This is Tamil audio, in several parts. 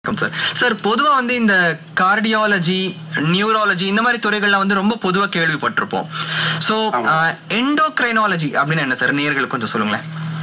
சார் சார் பொதுவா வந்து இந்த கார்டியாலஜி நியூராலஜி இந்த மாதிரி துறைகள்லாம் வந்து ரொம்ப பொதுவா கேள்விப்பட்டிருப்போம் ஸோ எண்டோக்ரைனாலஜி அப்படின்னு என்ன சார் நேர்களுக்கு கொஞ்சம் சொல்லுங்களேன்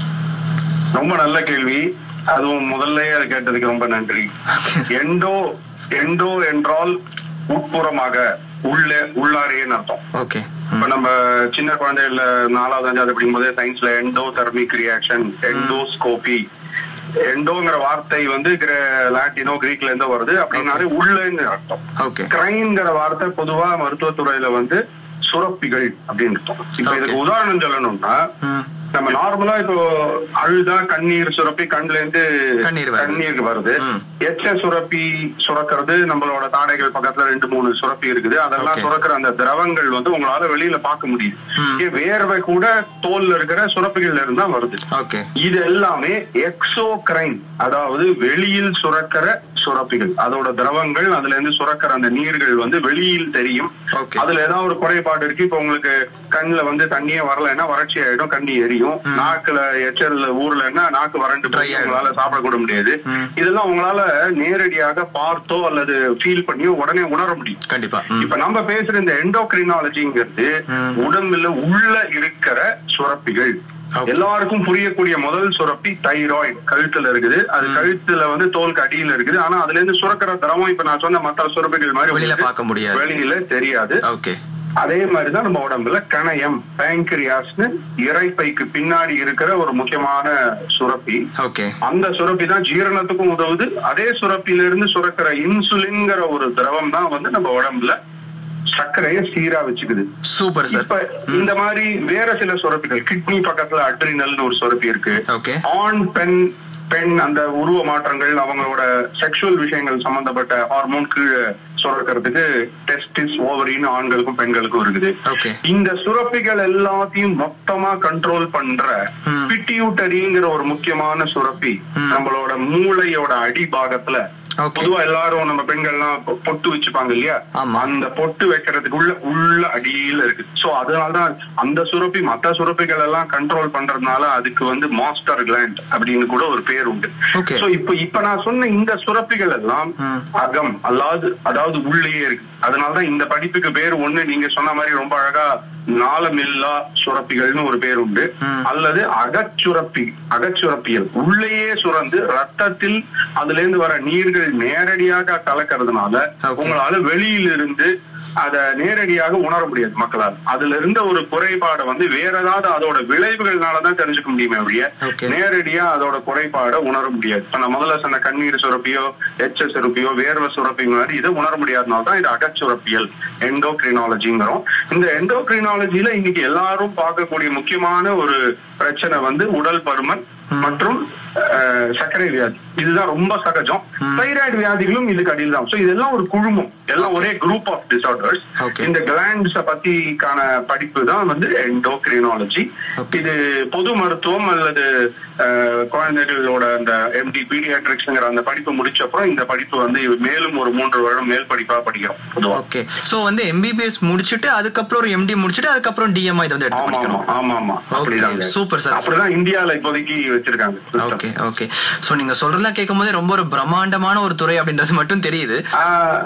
ரொம்ப நல்ல கேள்வி அதுவும் முதல்லயே அதை கேட்டதுக்கு ரொம்ப நன்றி எண்டோ எண்டோ என்றால் உட்புறமாக உள்ளே உள்ளாரேன்னு அர்த்தம் ஓகே இப்ப நம்ம சின்ன குழந்தைகள்ல நாலாவது அஞ்சாவது படிக்கும் போதே சயின்ஸ்ல எண்டோ தெர்மிக் ரியாக்ஷன் எண்டோஸ்கோபி எண்டோங்கிற வார்த்தை வந்து கிர- லாட்டினோ கிரீக்ல இருந்து வருது அப்படின்னாலே உள்ளன்னு அர்த்தம் ஓகே கிரைன்ங்கிற வார்த்தை பொதுவா மருத்துவத்துறையில வந்து சுரப்பிகள் அப்படின்னு அர்த்தம் இப்ப இதுக்கு உதாரணம் சொல்லணும்னா ம் நம்ம நார்மலா இப்போ அழுதா கண்ணீர் சுரப்பி கண்ணுல இருந்து கண்ணீர் வருது. கண்ணீர் வருது ம். எச்ச சுரப்பி சுரக்கிறது நம்மளோட தாடைகள் பக்கத்துல ரெண்டு மூணு சுரப்பி இருக்குது அதெல்லாம் Okay. சுரக்கிற அந்த திரவங்கள் வந்து உங்களால வெளியில பார்க்க முடியுது ம். ஏன் வேர்வை கூட தோல்ல இருக்கிற சுரப்பிகள்ல இருந்து தான் வருது ஓகே இது எல்லாமே எக்ஸோக்ரைன் அதாவது வெளியில் சுரக்கிற சுரப்பிகள் அதோட திரவங்கள் அதுல இருந்து சுரக்கிற அந்த நீர்கள் வந்து வெளியில் தெரியும் ஓகே அதுல ஏதாவது ஒரு குறைபாடு இருக்கு இப்ப உங்களுக்கு கண்ணுல வந்து தண்ணியே வரலைன்னா வறட்சி ஆயிடும் கண்ணி எரியும் நாக்குல எச்சல்ல ஊர்லன்னா நாக்கு வறண்டு Dry போய் ஆயிடும். உங்களால சாப்பிட கூட முடியாது ம். இதெல்லாம் உங்களால நேரடியாக பார்த்தோ அல்லது ஃபீல் பண்ணியோ உடனே உணர முடியும் கண்டிப்பா ம் இப்ப நம்ம பேசுற இந்த எண்டோக்ரினாலஜிங்கிறது ம். உடம்புல உள்ள இருக்கிற சுரப்பிகள் Okay. எல்லாருக்கும் புரியக்கூடிய முதல் சுரப்பி தைராய்டு கழுத்துல இருக்குது அது கழுத்துல வந்து தோலுக்கு அடியில இருக்குது ஆனா அதுல இருந்து சுரக்கிற திரவம் இப்ப நான் சொன்ன மத்த சுரப்பிகள் மாதிரி வெளியில உங்களுக்கு பார்க்க முடியாது வெளியில தெரியாது ஓகே அதே மாதிரிதான் நம்ம உடம்புல கணையம் பேங்கரியாஸ்னு இறைப்பைக்கு பின்னாடி இருக்கிற ஒரு முக்கியமான சுரப்பி ஓகே அந்த சுரப்பி தான் ஜீரணத்துக்கும் உதவுது அதே சுரப்பில இருந்து சுரக்கிற இன்சுலின்ங்கிற ஒரு திரவம் தான் வந்து நம்ம உடம்புல சர்க்கரையை சீரா வச்சுக்குது சூப்பர் சார் இப்ப இந்த மாதிரி வேற சில சுரப்பிகள் கிட்னி பக்கத்துல அட்ரினல்னு ஒரு சுரப்பி இருக்கு ஓகே ஆண் பெண் பெண் அந்த உருவ மாற்றங்கள் அவங்களோட செக்ஷுவல் விஷயங்கள் சம்பந்தப்பட்ட ஹார்மோன் கீழே சுரக்கிறதுக்கு டெஸ்டிஸ் ஓவரின்னு ஆண்களுக்கும் பெண்களுக்கும் இருக்குது ஓகே இந்த சுரப்பிகள் எல்லாத்தையும் மொத்தமா கண்ட்ரோல் பண்ற ம். பிட்டியூட்டரிங்கிற ஒரு முக்கியமான சுரப்பி ம். நம்மளோட மூளையோட அடிபாகத்துல ஓகே பொதுவா எல்லாரும் நம்ம பெண்கள்லாம் பொ- பொட்டு வச்சுப்பாங்க இல்லையா ஆமா. அந்த பொட்டு வைக்கிறதுக்கு உள்ள உள்ள அடியில இருக்கு சோ அதனாலதான் அந்த சுரப்பி மத்த சுரப்பிகள் எல்லாம் கண்ட்ரோல் பண்றதுனால அதுக்கு வந்து மாஸ்டர் கிளாண்ட் அப்படின்னு கூட ஒரு பேர் உண்டு ஓகே சோ இப்ப இப்ப நான் சொன்ன இந்த சுரப்பிகள் எல்லாம் ம். அகம் அல்லாது அதாவது உள்ளேயே இருக்கு அதனாலதான் இந்த படிப்புக்கு பேர் ஒண்ணு நீங்க சொன்ன மாதிரி ரொம்ப அழகா நாளமில்லா சுரப்பிகள்னு ஒரு பேர் உண்டு ம். அல்லது அகச்சுரப்பி அகச்சுரப்பியல் உள்ளேயே சுரந்து ரத்தத்தில் அதுல இருந்து வர நீர்கள் நேரடியாக கலக்கிறதுனால Okay. உங்களால வெளியிலிருந்து அத நேரடியாக உணர முடியாது மக்களால் அதுல இருந்த ஒரு குறைபாடை வந்து வேற ஏதாவது அதோட விளைவுகள்னாலதான் தெரிஞ்சுக்க முடியுமே ஒழிய Okay. நேரடியா அதோட குறைபாடை உணர முடியாது இப்ப நான் முதல்ல சொன்ன கண்ணீர் சுரப்பியோ எச்ச சுரப்பியோ வேர்வை சுரப்பி மாதிரி இதை உணர முடியாதனால தான் இது அகச்சுரப்பியல் எண்டோக்ரினாலஜிங்கிறோம் இந்த எண்டோக்ரினாலஜில இன்னைக்கு எல்லாரும் பார்க்கக்கூடிய முக்கியமான ஒரு பிரச்சனை வந்து உடல் பருமன் மற்றும் அஹ், சர்க்கரை வியாதி இதுதான் ரொம்ப சகஜம் தைராய்டு வியாதிகளும் இதுக்கு அடியில் தான் சோ இதெல்லாம் ஒரு குழுமம் எல்லாம் ஒரே குரூப் ஆஃப் டிசார்டர்ஸ் Okay. இந்த கிளாண்ட்ஸ பத்திக்கான படிப்பு தான் வந்து எண்டோக்ரினாலஜி Okay. இது பொது மருத்துவம் அல்லது அஹ், குழந்தைகளோட அந்த எம்டி பீடியாட்ரிக்ஸ்ங்கிற அந்த படிப்பு முடிச்ச அப்புறம் இந்த படிப்பு வந்து மேலும் ஒரு மூன்று வருடம் மேல் படிப்பா படிக்கிறோம் பொதுவா ஓகே சோ வந்து எம்பிபிஎஸ் முடிச்சிட்டு அதுக்கப்புறம் ஒரு எம்டி முடிச்சிட்டு அதுக்கப்புறம் டிஎம்ஐ இதை வந்து எடுத்து ஆமா ஆமா படிக்கணும் ஆமா ஆமா அப்படிதாங்க super sir. அப்படிதான் இந்தியால இப்போதைக்கு வச்சிருக்காங்க system. ஓகே ஓகே சோ நீங்க சொல்றதெல்லாம் கேட்கும் போதே ரொம்ப ஒரு பிரம்மாண்டமான ஒரு துறை அப்படின்றது மட்டும் தெரியுது ஆஹ்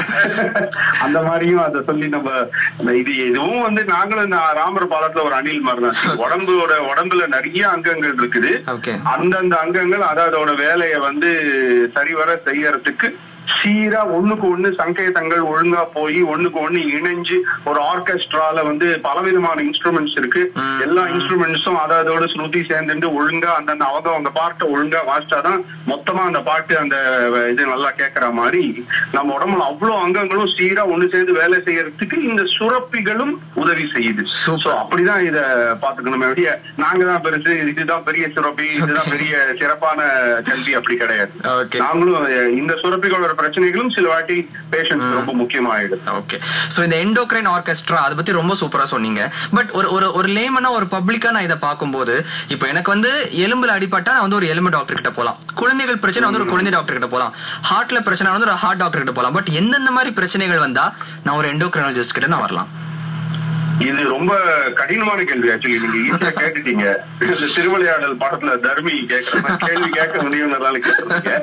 அந்த மாதிரியும் அதை சொல்லி நம்ம நம்ம இது இதுவும் வந்து நாங்களும் இந்த ராமர் பாலத்துல ஒரு அணில் மாதிரி தான் உடம்போட உடம்புல நிறைய அங்கங்கள் இருக்குது ஓகே அந்தந்த அங்கங்கள் அதோட வேலையை வந்து சரிவர செய்யறதுக்கு சீரா ஒண்ணுக்கு ஒண்ணு சங்கேதங்கள் ஒழுங்கா போய் ஒண்ணுக்கு ஒண்ணு இணைஞ்சு ஒரு ஆர்கெஸ்ட்ரால வந்து பலவிதமான இன்ஸ்ட்ருமெண்ட்ஸ் இருக்கு ம். எல்லா இன்ஸ்ட்ருமெண்ட்ஸும் அதோட ஸ்ருதி சேர்ந்துட்டு ஒழுங்கா அந்தந்த அவங்க அவங்க பாட்டை ஒழுங்கா வாசிச்சாதான் மொத்தமா அந்த பாட்டு அந்த இது நல்லா கேட்கற மாதிரி நம்ம உடம்புல அவ்வளவு அங்கங்களும் சீரா ஒண்ணு சேர்ந்து வேலை செய்யறதுக்கு இந்த சுரப்பிகளும் உதவி செய்யுது Super. So, அப்படிதான் இத பாத்துக்கணுமே ஒழிய நாங்க தான் பெருசு இதுதான் பெரிய சுரப்பி இதுதான் பெரிய சிறப்பான கல்வி அப்படி கிடையாது ஓகே நாங்களும் அஹ், இந்த சுரப்பிகளோட பிரச்சனைகளும் சில வாட்டி பேஷண்ட் ரொம்ப முக்கியமாயிடுது ஓகே சோ இந்த எண்டோக்ரைன் ஆர்கெஸ்ட்ரா அதை பத்தி ரொம்ப சூப்பரா சொன்னீங்க பட் ஒரு ஒரு ஒரு லேமனா ஒரு பப்ளிக்கா நான் இதை பார்க்கும்போது இப்போ எனக்கு வந்து எலும்புல அடிபட்டா நான் வந்து ஒரு எலும்பு டாக்டர் கிட்ட போலாம் குழந்தைகள் பிரச்சனை வந்து ஒரு குழந்தை டாக்டர் கிட்ட போலாம் ஹார்ட்ல பிரச்சனை வந்து ஒரு ஹார்ட் டாக்டர் கிட்ட போலாம் பட் எந்தெந்த மாதிரி பிரச்சனைகள் வந்தா நான் ஒரு எண்டோக்ரைனாலஜிஸ்ட் கிட்ட நான் வரலாம் இது ரொம்ப கடினமான கேள்வி ஆக்சுவலி நீங்க ஈஸியா கேட்டுட்டீங்க இந்த திருவிளையாடல் படத்துல தர்மி கேட்கற மாதிரி கேள்வி கேட்க முடியும்னால கேட்டுருக்கீங்க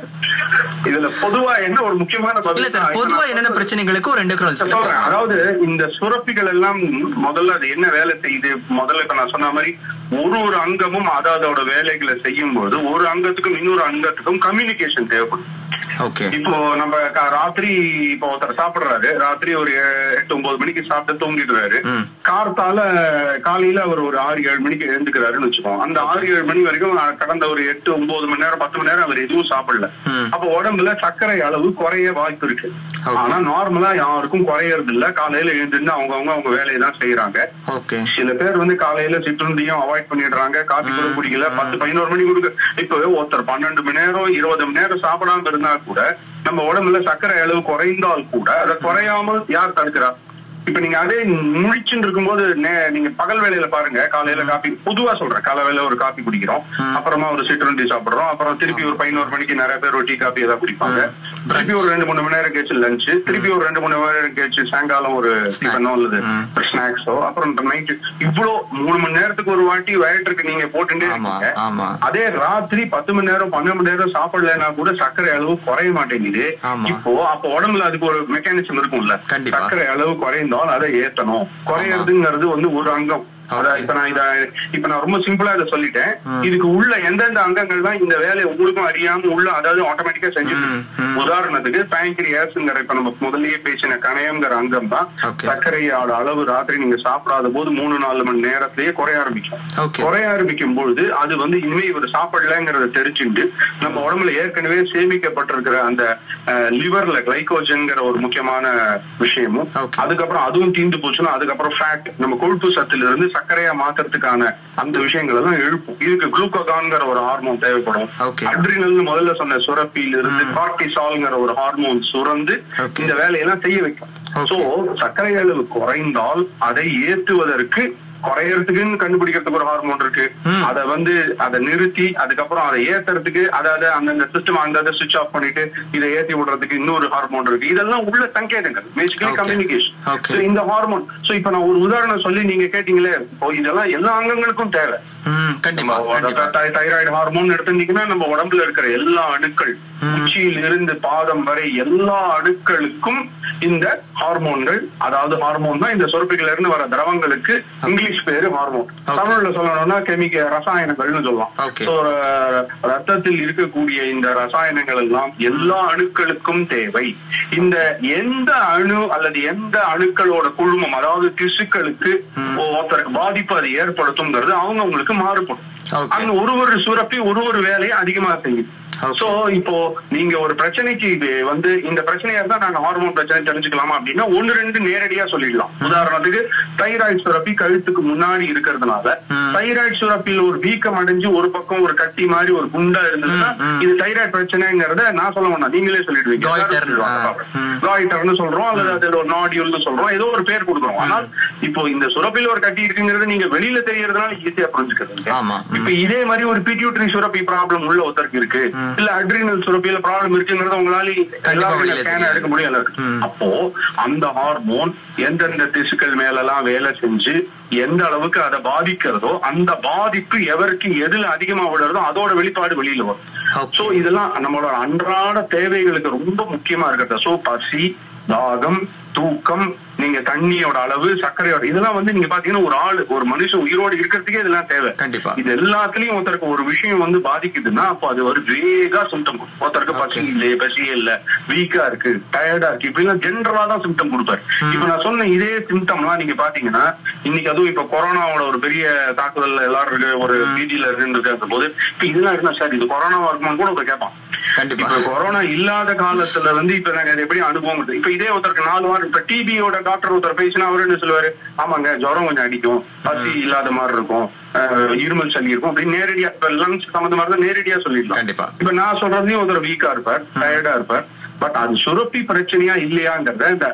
இதுல பொதுவா என்ன ஒரு முக்கியமான இல்ல பதில் சார் பொதுவா என்னென்ன பிரச்சனைகளுக்கு ஒரு எண்டோக்ரைன் சொல்றேன் அதாவது இந்த சுரப்பிகள் எல்லாம் முதல்ல அது என்ன வேலை செய்யுது முதல்ல இப்ப நான் சொன்ன மாதிரி ஒரு ஒரு அங்கமும் அது அதோட வேலைகளை செய்யும் போது ஒரு அங்கத்துக்கும் இன்னொரு அங்கத்துக்கும் கம்யூனிகேஷன் தேவைப்படும் ஓகே இப்போ நம்ம க- ராத்திரி இப்போ ஒருத்தர் சாப்பிடுறாரு ராத்திரி ஒரு ஏ- எட்டு ஒன்பது மணிக்கு சாப்பிட்டு தூங்கிடுறாரு ம். கார்த்தால காலையில அவர் ஒரு ஆறு ஏழு மணிக்கு எழுந்துக்கிறாருன்னு வச்சுக்கோங்க அந்த ஆறு ஏழு மணி வரைக்கும் நான் கடந்த ஒரு எட்டு ஒன்பது மணி நேரம் பத்து மணி நேரம் அவர் எதுவும் சாப்பிடல ம். அப்ப உடம்புல சர்க்கரை அளவு குறைய வாய்ப்பு இருக்கு Okay. ஆனா நார்மலா யாருக்கும் குறையறது இல்ல காலையில எழுந்துட்டு அவங்கவங்க அவங்க வேலையை தான் செய்யறாங்க ஓகே சில பேர் வந்து காலையில சிற்றுண்டியும் அவாய்ட் பண்ணிடுறாங்க காபி கூட குடிக்கல பத்து பதினோரு மணி கொடுக்க இப்ப ஒருத்தர் பன்னெண்டு மணி நேரம் இருபது மணி நேரம் சாப்பிடாம இருந்தா கூட நம்ம உடம்புல சர்க்கரை அளவு குறைந்தால் கூட அதை குறையாமல் யார் தடுக்கிறா இப்ப நீங்க அதே முழிச்சுட்டு இருக்கும்போது நே- நீங்க பகல் வேலையில பாருங்க காலையில காபி பொதுவா சொல்றேன் காலை வேலை ஒரு காபி குடிக்கிறோம் அப்புறமா ஒரு சிற்றுண்டி சாப்பிடுறோம் அப்புறம் திருப்பி ஒரு பதினோரு மணிக்கு நிறைய பேர் ஒரு டீ காபி ஏதாவது குடிப்பாங்க திருப்பி ஒரு ரெண்டு மூணு மணி நேரம் கழிச்சு லஞ்ச் திருப்பி ஒரு ரெண்டு மூணு மணி நேரம் கழிச்சு சாயங்காலம் ஒரு டிஃபனோ அல்லது ம். ஸ்நாக்ஸோ அப்புறம் நைட்டு இவ்வளோ மூணு மணி நேரத்துக்கு ஒரு வாட்டி வயற்றுக்கு நீங்க போட்டுட்டே ஆமா இருக்கீங்க ஆமா அதே ராத்திரி பத்து மணி நேரம் பன்னெண்டு மணி நேரம் சாப்பிடலைன்னா கூட சர்க்கரை அளவு குறைய மாட்டேங்குது ஆமா. இப்போ அப்போ உடம்புல அதுக்கு ஒரு மெக்கானிசம் இருக்கும்ல கண்டிப்பா. சர்க்கரை அளவு குறைந்தால் அதை ஏத்தணும் குறையறதுங்கிறது வந்து ஒரு அங்கம் அதான் இப்ப நான் இத இப்ப நான் ரொம்ப சிம்பிளா இதை சொல்லிட்டேன் ம். இதுக்கு உள்ள எந்தெந்த அங்கங்கள் தான் இந்த வேலையை உங்களுக்கும் அறியாம உள்ள அதாவது ஆட்டோமேட்டிக்கா செஞ்சுட்டு ம், ம். உதாரணத்துக்கு பேங்க்ரியாஸ்ங்கிற இப்ப நம்ம முதல்லயே பேசின கணையம்ங்கிற அங்கம் தான் Okay. சர்க்கரையோட அளவு ராத்திரி நீங்க சாப்பிடாத போது மூணு நாலு மணி நேரத்திலேயே குறைய ஆரம்பிக்கும் ஓகே குறைய ஆரம்பிக்கும் பொழுது அது வந்து இனிமே இவர் சாப்பிடலங்கிறத தெரிஞ்சுட்டு நம்ம உடம்புல ஏற்கனவே சேமிக்கப்பட்டிருக்கிற அந்த லிவர்ல கிளைகோஜன்ங்கிற ஒரு முக்கியமான விஷயமும் Okay. அதுக்கப்புறம் அதுவும் தீந்து போச்சுன்னா அதுக்கப்புறம் ஃபேட் நம்ம கொழுப்பு சத்துல இருந்து சர்க்கரையா மாத்துறதுக்கான அந்த விஷயங்கள் எல்லாம் எழுப்பும் இதுக்கு குளுக்கோகான்ங்கிற ஒரு ஹார்மோன் தேவைப்படும் Okay. அட்ரினல் முதல்ல சொன்ன சுரப்பியில இருந்து கார்டிசால்ங்கிற ஒரு ஹார்மோன் சுரந்து Okay. இந்த வேலையெல்லாம் செய்ய வைக்கும் Okay. சோ சர்க்கரை அளவு குறைந்தால் அதை ஏற்றுவதற்கு குறையறதுக்குன்னு கண்டுபிடிக்கிறதுக்கு ஒரு ஹார்மோன் இருக்கு ம். அதை வந்து அதை நிறுத்தி அதுக்கப்புறம் அதை ஏத்துறதுக்கு அதாவது அந்தந்த சிஸ்டம் அந்த சுவிட்ச் ஆஃப் பண்ணிட்டு இதை ஏத்தி விடுறதுக்கு இன்னொரு ஹார்மோன் இருக்கு இதெல்லாம் உள்ள சங்கேதங்கள் பேசிக்கலி Okay. Communication Okay. இந்த ஹார்மோன் சோ இப்ப நான் ஒரு உதாரணம் சொல்லி நீங்க கேட்டீங்களே இப்போ இதெல்லாம் எல்லா அங்கங்களுக்கும் தேவை ம் கண்டிப்பா கண்டிப்பா தைராய்டு ஹார்மோன் எடுத்துட்டீங்கன்னா நம்ம உடம்புல இருக்கிற எல்லா அணுக்கள் ம். உச்சியில் இருந்து பாதம் வரை எல்லா அணுக்களுக்கும் இந்த ஹார்மோன்கள் அதாவது ஹார்மோன் தான் இந்த சுரப்பிகள் இருந்து வர திரவங்களுக்கு இங்கிலீஷ் பேரு ஹார்மோன் Okay. தமிழ்ல சொல்லணும்னா கெமிக்க ரசாயனங்கள்னு சொல்லலாம் Okay. So, ர- ரத்தத்தில் இருக்கக்கூடிய இந்த ரசாயனங்கள் எல்லாம் எல்லா அணுக்களுக்கும் தேவை இந்த எந்த அணு அல்லது எந்த அணுக்களோட குழுமம் அதாவது திசுக்களுக்கு ம். ஒருத்தருக்கு பாதிப்பு அது ஏற்படுத்தும்ங்கிறது அவங்க உங்களுக்கு மாறுபடும் Okay. அங்க ஒரு ஒரு சுரப்பி ஒரு ஒரு வேலையை அதிகமா செய்யும் Okay. சோ இப்போ நீங்க ஒரு பிரச்சனைக்கு இது வந்து இந்த பிரச்சனையா இருந்தா நாங்க ஹார்மோன் பிரச்சனை தெரிஞ்சுக்கலாமா அப்படின்னா ஒன்னு ரெண்டு நேரடியா சொல்லிடலாம் உதாரணத்துக்கு தைராய்டு சுரப்பி கழுத்துக்கு முன்னாடி இருக்கிறதுனால ம். தைராய்டு சுரப்பியில் ஒரு வீக்கம் அடைஞ்சு ஒரு பக்கம் ஒரு கட்டி மாதிரி ஒரு குண்டா இருந்ததுன்னா ம், ம். இது தைராய்டு பிரச்சனைங்கிறத நான் சொல்ல வேணாம் நீங்களே சொல்லிடுவீங்க Goiter, எல்லாரும் சொல்லிடுவாங்க. ஆ, ம். காய்டர்னு சொல்றோம் அல்லது அதுல ஒரு நாடியூல்னு சொல்றோம் ஏதோ ஒரு பேர் கொடுக்குறோம் ஆனால் இப்போ இந்த சுரப்பில் ஒரு கட்டி இருக்குங்கிறது நீங்க வெளியில தெரியறதுனால ஈஸியா புரிஞ்சுக்கிறீங்க ஆமா ம். இப்ப இதே மாதிரி ஒரு பிட்யூட்டரி சுரப்பி ப்ராப்ளம் உள்ள ஒருத்தருக்கு இருக்கு ம். இல்ல அட்ரினல் சுரப்பியில ப்ராப்ளம் இருக்குங்கிறத உங்களால எல்லாரும் வெளியில ஸ்கேன் தெரியாது. எடுக்க முடியல ம். அப்போ அந்த ஹார்மோன் எந்தெந்த திசுக்கள் மேலெல்லாம் வேலை செஞ்சு எந்த அளவுக்கு அதை பாதிக்கிறதோ அந்த பாதிப்பு எவருக்கு எதுல அதிகமா விடுறதோ அதோட வெளிப்பாடு வெளியில வரும் Okay. சோ இதெல்லாம் நம்மளோட அன்றாட தேவைகளுக்கு ரொம்ப முக்கியமா இருக்கிறது சோ பசி தாகம் தூக்கம் நீங்க தண்ணியோட அளவு சர்க்கரையோட இதெல்லாம் வந்து நீங்க பாத்தீங்கன்னா ஒரு ஆளு ஒரு மனுஷன் உயிரோடு இருக்கிறதுக்கே இதெல்லாம் தேவை கண்டிப்பா இது எல்லாத்துலயும் ஒருத்தருக்கு ஒரு விஷயம் வந்து பாதிக்குதுன்னா அப்போ அது ஒரு வேகா சிம்டம் ஒருத்தருக்கு பசி Okay. இல்ல பசியே இல்ல வீக்கா இருக்கு டயர்டா இருக்கு இப்படி எல்லாம் ஜென்ரலா தான் சிம்டம் கொடுப்பாரு ம். இப்ப நான் சொன்ன இதே சிம்டம்லாம் நீங்க பாத்தீங்கன்னா இன்னைக்கு அதுவும் இப்ப கொரோனாவோட ஒரு பெரிய தாக்குதல் எல்லாரும் இருக்கு, ஒரு ம். பீதியில இருக்குன்ற போது இப்ப இதெல்லாம் இருந்தா சார் இது கொரோனாவா இருக்குமான்னு கூட ஒருத்தர் கேட்பான் கண்டிப்பா இப்ப கொரோனா இல்லாத காலத்துல வந்து இப்ப நாங்க அது எப்படி அனுபவம் இருக்கு. இப்ப இதே ஒருத்தருக்கு நாலு வாரம் இப்ப டிபியோட டாக்டர் ஒருத்தர் பேசினா அவரு என்ன சொல்லுவாரு ஆமாங்க ஜுரம் கொஞ்சம் அடிக்கும் பசி இல்லாத மாதிரி இருக்கும் அஹ், இருமல் சளி இருக்கும் அப்படி நேரடியா இப்ப லங்ஸ் சம்பந்தமா இருந்தா நேரடியா சொல்லிடலாம் கண்டிப்பா இப்ப நான் சொல்றதையும் ஒருத்தர் வீக்கா இருப்பார் டயர்டா இருப்பார் பட் அது சுரப்பி பிரச்சனையா இல்லையாங்கிறத இந்த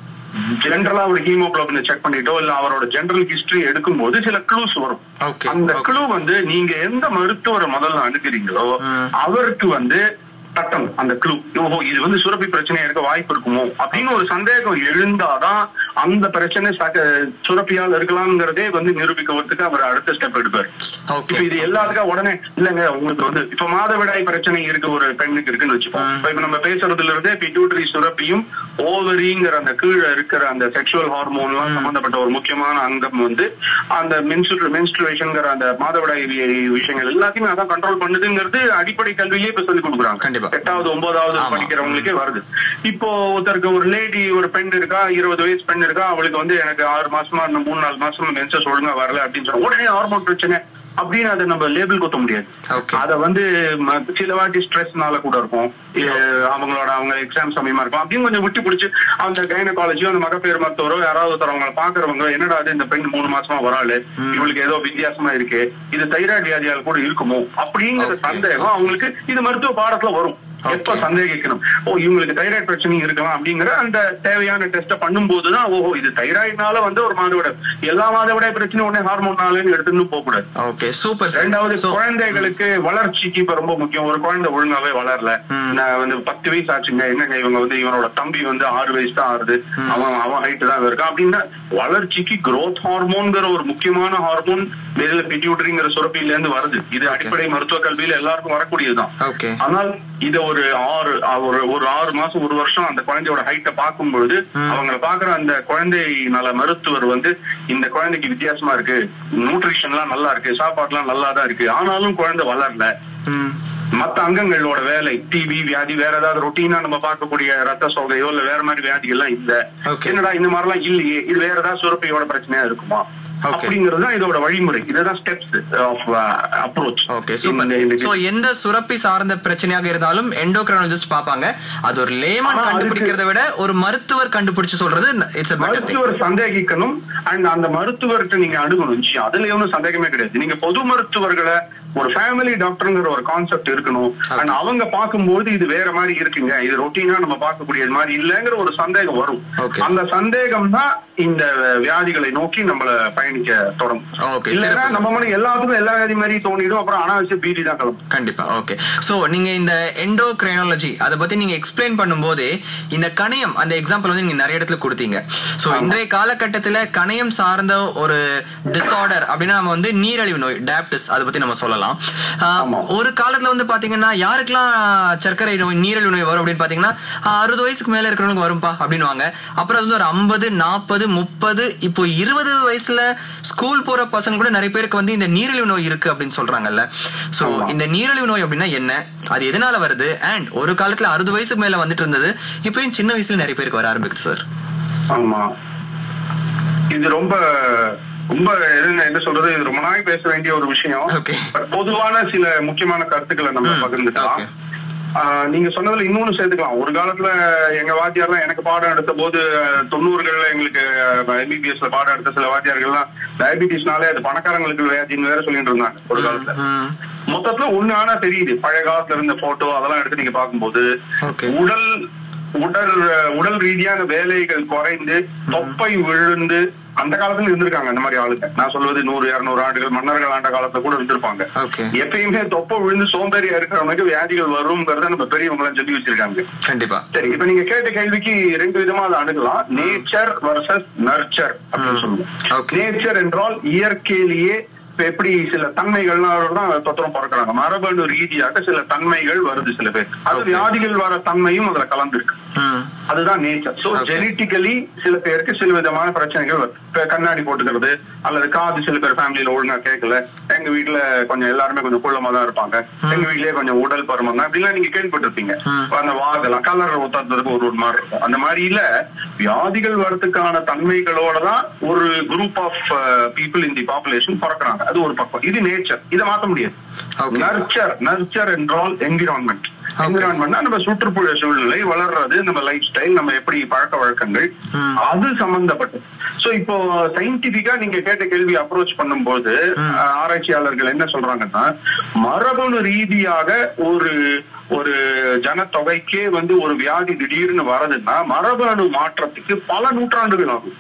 ஜென்ரலா ஒரு ஹீமோகுளோபினை செக் பண்ணிட்டோ இல்ல அவரோட ஜெனரல் ஹிஸ்டரி எடுக்கும்போது சில க்ளூஸ் வரும் ஓகே அந்த க்ளூ வந்து நீங்க எந்த மருத்துவரை முதல்ல அணுகுறீங்களோ ம். அவருக்கு வந்து தட்டம் அந்த க்ளூ ஓஹோ இது வந்து சுரப்பி பிரச்சனையா இருக்க வாய்ப்பு இருக்குமோ அப்படின்னு ஒரு சந்தேகம் எழுந்தாதான் அந்த பிரச்சனை சக- சுரப்பியால் இருக்கலாம்ங்கிறதே வந்து நிரூபிக்கிறதுக்கு அவர் அடுத்த ஸ்டெப் எடுப்பார் ஓகே இப்ப இது எல்லாத்துக்கும் உடனே இல்லங்க உங்களுக்கு வந்து இப்ப மாதவிடாய் பிரச்சனை இருக்கு ஒரு பெண்ணுக்கு இருக்குன்னு வச்சுப்போம் ம். இப்ப இப்ப நம்ம பேசுறதுல இருந்தே பிட்யூட்டரி சுரப்பியும் ஓவரிங்கிற அந்த கீழே இருக்கிற அந்த செக்ஷுவல் ஹார்மோன் எல்லாம் சம்பந்தப்பட்ட ஒரு முக்கியமான அங்கம் வந்து அந்த மென்ஸ்ட்ரு மென்ஸ்ட்ருவேஷன்ங்கிற அந்த மாதவிடாய் வி- விஷயங்கள் எல்லாத்தையுமே அதான் கண்ட்ரோல் பண்ணுதுங்கிறது அடிப்படை கல்வியிலே இப்ப சொல்லி கொடுக்குறாங்க கண்டிப்பா. எட்டாவது ஒன்பதாவது ஆமா. படிக்கிறவங்களுக்கே வருது இப்போ ஒருத்தருக்கு ஒரு லேடி ஒரு பெண் இருக்கா இருபது வயசு பெண் இருக்கா அவளுக்கு வந்து எனக்கு ஆறு மாசமா இன்னும் மூணு நாலு மாசமா மென்சஸ் ஒழுங்கா வரல அப்படின்னு சொன்னா உடனே ஹார்மோன் பிரச்சனை அப்படின்னு அதை நம்ம லேபிள் குத்த முடியாது ஓகே அத வந்து ம- சில வாட்டி ஸ்ட்ரெஸ்னால கூட இருக்கும் எ, அவங்களோட அவங்க எக்ஸாம் சமயமா இருக்கும் அப்படின்னு கொஞ்சம் விட்டு பிடிச்சு அந்த கைனகாலஜியோ அந்த மகப்பேறு மருத்துவரோ யாராவது ஒருத்தர் அவங்கள பாக்குறவங்க என்னடா அது இந்த பெண் மூணு மாசமா வராளு ம். இவளுக்கு ஏதோ வித்தியாசமா இருக்கு இது தைராய்டு வியாதியால் கூட இருக்குமோ அப்படிங்கிற Okay. சந்தேகம் அவங்களுக்கு இது மருத்துவ பாடத்துல வரும் எப்ப Okay. சந்தேகிக்கணும் ஓ இவங்களுக்கு தைராய்டு பிரச்சனை இருக்கலாம் அப்படிங்கிற அந்த தேவையான டெஸ்ட பண்ணும்போதுதான் ஓஹோ இது தைராய்டுனால வந்து ஒரு மாதவிடாய் எல்லா மாதவிடாய் பிரச்சனையும் உடனே ஹார்மோன்னாலன்னு எடுத்துன்னு போக கூடாது ஓகே சூப்பர் சார் ரெண்டாவது So- குழந்தைகளுக்கு வளர்ச்சிக்கு இப்ப ரொம்ப முக்கியம் ஒரு குழந்தை ஒழுங்காவே வளரல ம். நான் வந்து பத்து வயசு ஆச்சுங்க என்னங்க இவங்க வந்து இவனோட தம்பி வந்து ஆறு வயசு தான் ஆறுது ம். அவன் அவன் ஹைட் தான் இருக்கான் அப்படின்னா வளர்ச்சிக்கு growth ஹார்மோன்ங்கிற ஒரு முக்கியமான ஹார்மோன் மேல பிட்யூட்டரிங்கிற சுரப்பில இருந்து வருது இது Okay. அடிப்படை மருத்துவ கல்வியில எல்லாருக்கும் வரக்கூடியதுதான் ஓகே ஆனால் இத ஒரு ஆறு ஒரு ஒரு ஆறு மாசம் ஒரு வருஷம் அந்த குழந்தையோட ஹைட்டை பார்க்கும்பொழுது ம். அவங்கள பாக்குற அந்த குழந்தை நல மருத்துவர் வந்து இந்த குழந்தைக்கு வித்தியாசமா இருக்கு நியூட்ரிஷன்லாம் நல்லா இருக்கு சாப்பாடுலாம் நல்லா தான் இருக்கு ஆனாலும் குழந்தை வளரல ம் மத்த அங்கங்களோட வேலை டிபி வியாதி வேற ஏதாவது ரொட்டீனா நம்ம பார்க்கக்கூடிய ரத்த சோகையோ இல்ல வேற மாதிரி வியாதிகள்லாம் இல்ல Okay. என்னடா இந்த மாதிரிலாம் இல்லையே இது வேற ஏதாவது சுரப்பையோட பிரச்சனையா இருக்குமா Okay. அப்படிங்கிறது தான் இதோட வழிமுறை இதுதான் steps of approach okay super so எந்த சுரப்பி சார்ந்த பிரச்சனையாக இருந்தாலும் எண்டோக்ரைனாலஜிஸ்ட் பாப்பாங்க அது ஒரு லேமன் ஆனா அதுக்கு- கண்டுபிடிக்கிறத விட ஒரு மருத்துவர் கண்டுபிடிச்சு சொல்றது இட்ஸ் a better thing மருத்துவர் சந்தேகிக்கணும் அண்ட் அந்த மருத்துவர்கிட்ட நீங்க அணுகணும் சி, அதுல ஒன்றும் சந்தேகமே கிடையாது நீங்க பொது மருத்துவர்களை ஒரு ஃபேமிலி டாக்டர்ங்கிற ஒரு கான்செப்ட் இருக்கணும் அண்ட் அவங்க பார்க்கும்போது இது வேற மாதிரி இருக்குங்க இது ரொட்டீனா நம்ம பார்க்கக்கூடியது மாதிரி இல்லைங்கிற ஒரு சந்தேகம் வரும் Okay. அந்த சந்தேகம் தான் இந்த வியாதிகளை நோக்கி நம்மள பயணிக்க தொடங்கும் Okay, இல்லைன்னா சிறப்பு சார். நம்ம மனு எல்லாத்துக்கும் எல்லா வியாதி மாதிரி தோணிடும் அப்புறம் அனாவசிய பீதி தான் கிளம்பும் கண்டிப்பா ஓகே சோ நீங்க இந்த எண்டோக்ரைனாலஜி அதை பத்தி நீங்க எக்ஸ்பிளைன் பண்ணும்போதே இந்த கணையம் அந்த எக்ஸாம்பிள் வந்து நீங்க நிறைய இடத்துல கொடுத்தீங்க சோ இன்றைய காலகட்டத்துல கணையம் சார்ந்த ஒரு டிசார்டர் அப்படின்னா நம்ம வந்து நீரழிவு நோய் டயபிட்டிஸ் அதை பத்தி நம்ம சொல்லலாம் ஆஹ், ஆமா. ஒரு காலத்துல வந்து பாத்தீங்கன்னா யாருக்கெல்லாம் சர்க்கரை நோய் நீரழிவு நோய் வரும் அப்படின்னு பாத்தீங்கன்னா ஆஹ், அறுபது வயசுக்கு மேல இருக்கிறவங்களுக்கு வரும்பா அப்படின்னுவாங்க அப்புறம் அது வந்து ஒரு ஐம்பது நாற்பது முப்பது இப்போ இருபது வயசுல ஸ்கூல் போற பசங்க கூட நிறைய பேருக்கு வந்து இந்த நீரிழிவு நோய் இருக்கு அப்படின்னு சொல்றாங்கல்ல சோ ஆமா. இந்த நீரிழிவு நோய் அப்படின்னா என்ன அது எதனால வருது அண்ட் ஒரு காலத்துல அறுபது வயசுக்கு மேல வந்துட்டு இருந்தது இப்பயும் சின்ன வயசுல நிறைய பேருக்கு வர ஆரம்பிக்குது சார் ஆமா இது ரொம்ப ரொம்ப என்ன என்ன சொல்றது இது ரொம்ப நாள் பேச வேண்டிய ஒரு விஷயம் Okay. But பொதுவான சில முக்கியமான கருத்துக்களை நம்ம ம், பகிர்ந்துக்கலாம் okay. ஆஹ் நீங்க சொன்னதுல இன்னொன்னு சேர்த்துக்கலாம் ஒரு காலத்துல எங்க வாத்தியார்லாம் எனக்கு பாடம் எடுத்த போது அஹ், தொண்ணூறுகள்ல எங்களுக்கு எம்பிபிஎஸ்ல பாடம் எடுத்த சில வாத்தியார்கள்லாம் டயபிட்டிஸ்னாலே அது பணக்காரங்களுக்கு வியாதின்னு வேற சொல்லிட்டு இருந்தாங்க ஒரு காலத்துல ம், மொத்தத்துல ஒண்ணு ஆனா தெரியுது பழைய காலத்துல இருந்த போட்டோ அதெல்லாம் எடுத்து நீங்க பார்க்கும்போது Okay. உடல் உடல் உடல் ரீதியான வேலைகள் குறைந்து தொப்பை விழுந்து அந்த காலத்துல இருந்திருக்காங்க அந்த மாதிரி ஆளுங்க நான் சொல்வது நூறு இருநூறு ஆண்டுகள் மன்னர்கள் ஆண்ட காலத்துல கூட இருந்திருப்பாங்க ஓகே எப்பயுமே தொப்பை விழுந்து சோம்பேறியா இருக்கிறவங்களுக்கு வியாதிகள் வரும்ங்கிறத நம்ம பெரியவங்களாம் சொல்லி வச்சிருக்காங்க கண்டிப்பா சரி இப்ப நீங்க கேட்ட கேள்விக்கு ரெண்டு விதமா அதை அணுகலாம் நேச்சர் வர்சஸ் நர்ச்சர் அப்படின்னு ம். சொல்லுவோம் Okay. நேச்சர் என்றால் இயற்கையிலேயே இப்ப எப்படி சில தன்மைகள்லாம் தான் தொத்தரம் பிறக்கிறாங்க மரபணு ரீதியாக சில தன்மைகள் வருது சில பேர் அது Okay. வியாதிகள் வர தன்மையும் அதுல கலந்துருக்கு ம், அதுதான் நேச்சர் சோ Okay. ஜெனட்டிக்கலி சில பேருக்கு சில விதமான பிரச்சனைகள் வரும் இப்ப கண்ணாடி போட்டுக்கிறது அல்லது காது சில பேர் ஃபேமிலியில ஒழுங்கா கேட்கல எங்க வீட்டுல கொஞ்சம் எல்லாருமே கொஞ்சம் குள்ளமா தான் இருப்பாங்க எங்க வீட்லயே கொஞ்சம் உடல் பருமன் தான் அப்படிலாம் நீங்க கேள்விப்பட்டிருப்பீங்க ம். அந்த வாதெல்லாம் கலர் ஊத்துறதுக்கு ஒரு ஒரு மாதிரி இருக்கும் அந்த மாதிரி இல்ல வியாதிகள் வரதுக்கான தன்மைகளோட தான் ஒரு group of people in the population பிறக்கிறாங்க அது ஒரு பக்கம் இது நேச்சர் இதை மாத்த முடியாது Okay. நர்ச்சர் நர்ச்சர் என்றால் என்விரான்மெண்ட் என்விரான்மெண்ட்னா நம்ம சுற்றுப்புற சூழ்நிலை வளர்றது நம்ம லைஃப் ஸ்டைல் நம்ம எப்படி பழக்க வழக்கங்கள் ம். அது சம்பந்தப்பட்டது சோ இப்போ சயின்டிபிக்கா நீங்க கேட்ட கேள்வி அப்ரோச் பண்ணும்போது ம். அஹ், ஆராய்ச்சியாளர்கள் என்ன சொல்றாங்கன்னா மரபணு ரீதியாக ஒரு ஒரு ஜனத்தொகைக்கே வந்து ஒரு வியாதி திடீர்னு வரதுன்னா மரபணு மாற்றத்துக்கு பல நூற்றாண்டுகள் ஆகும்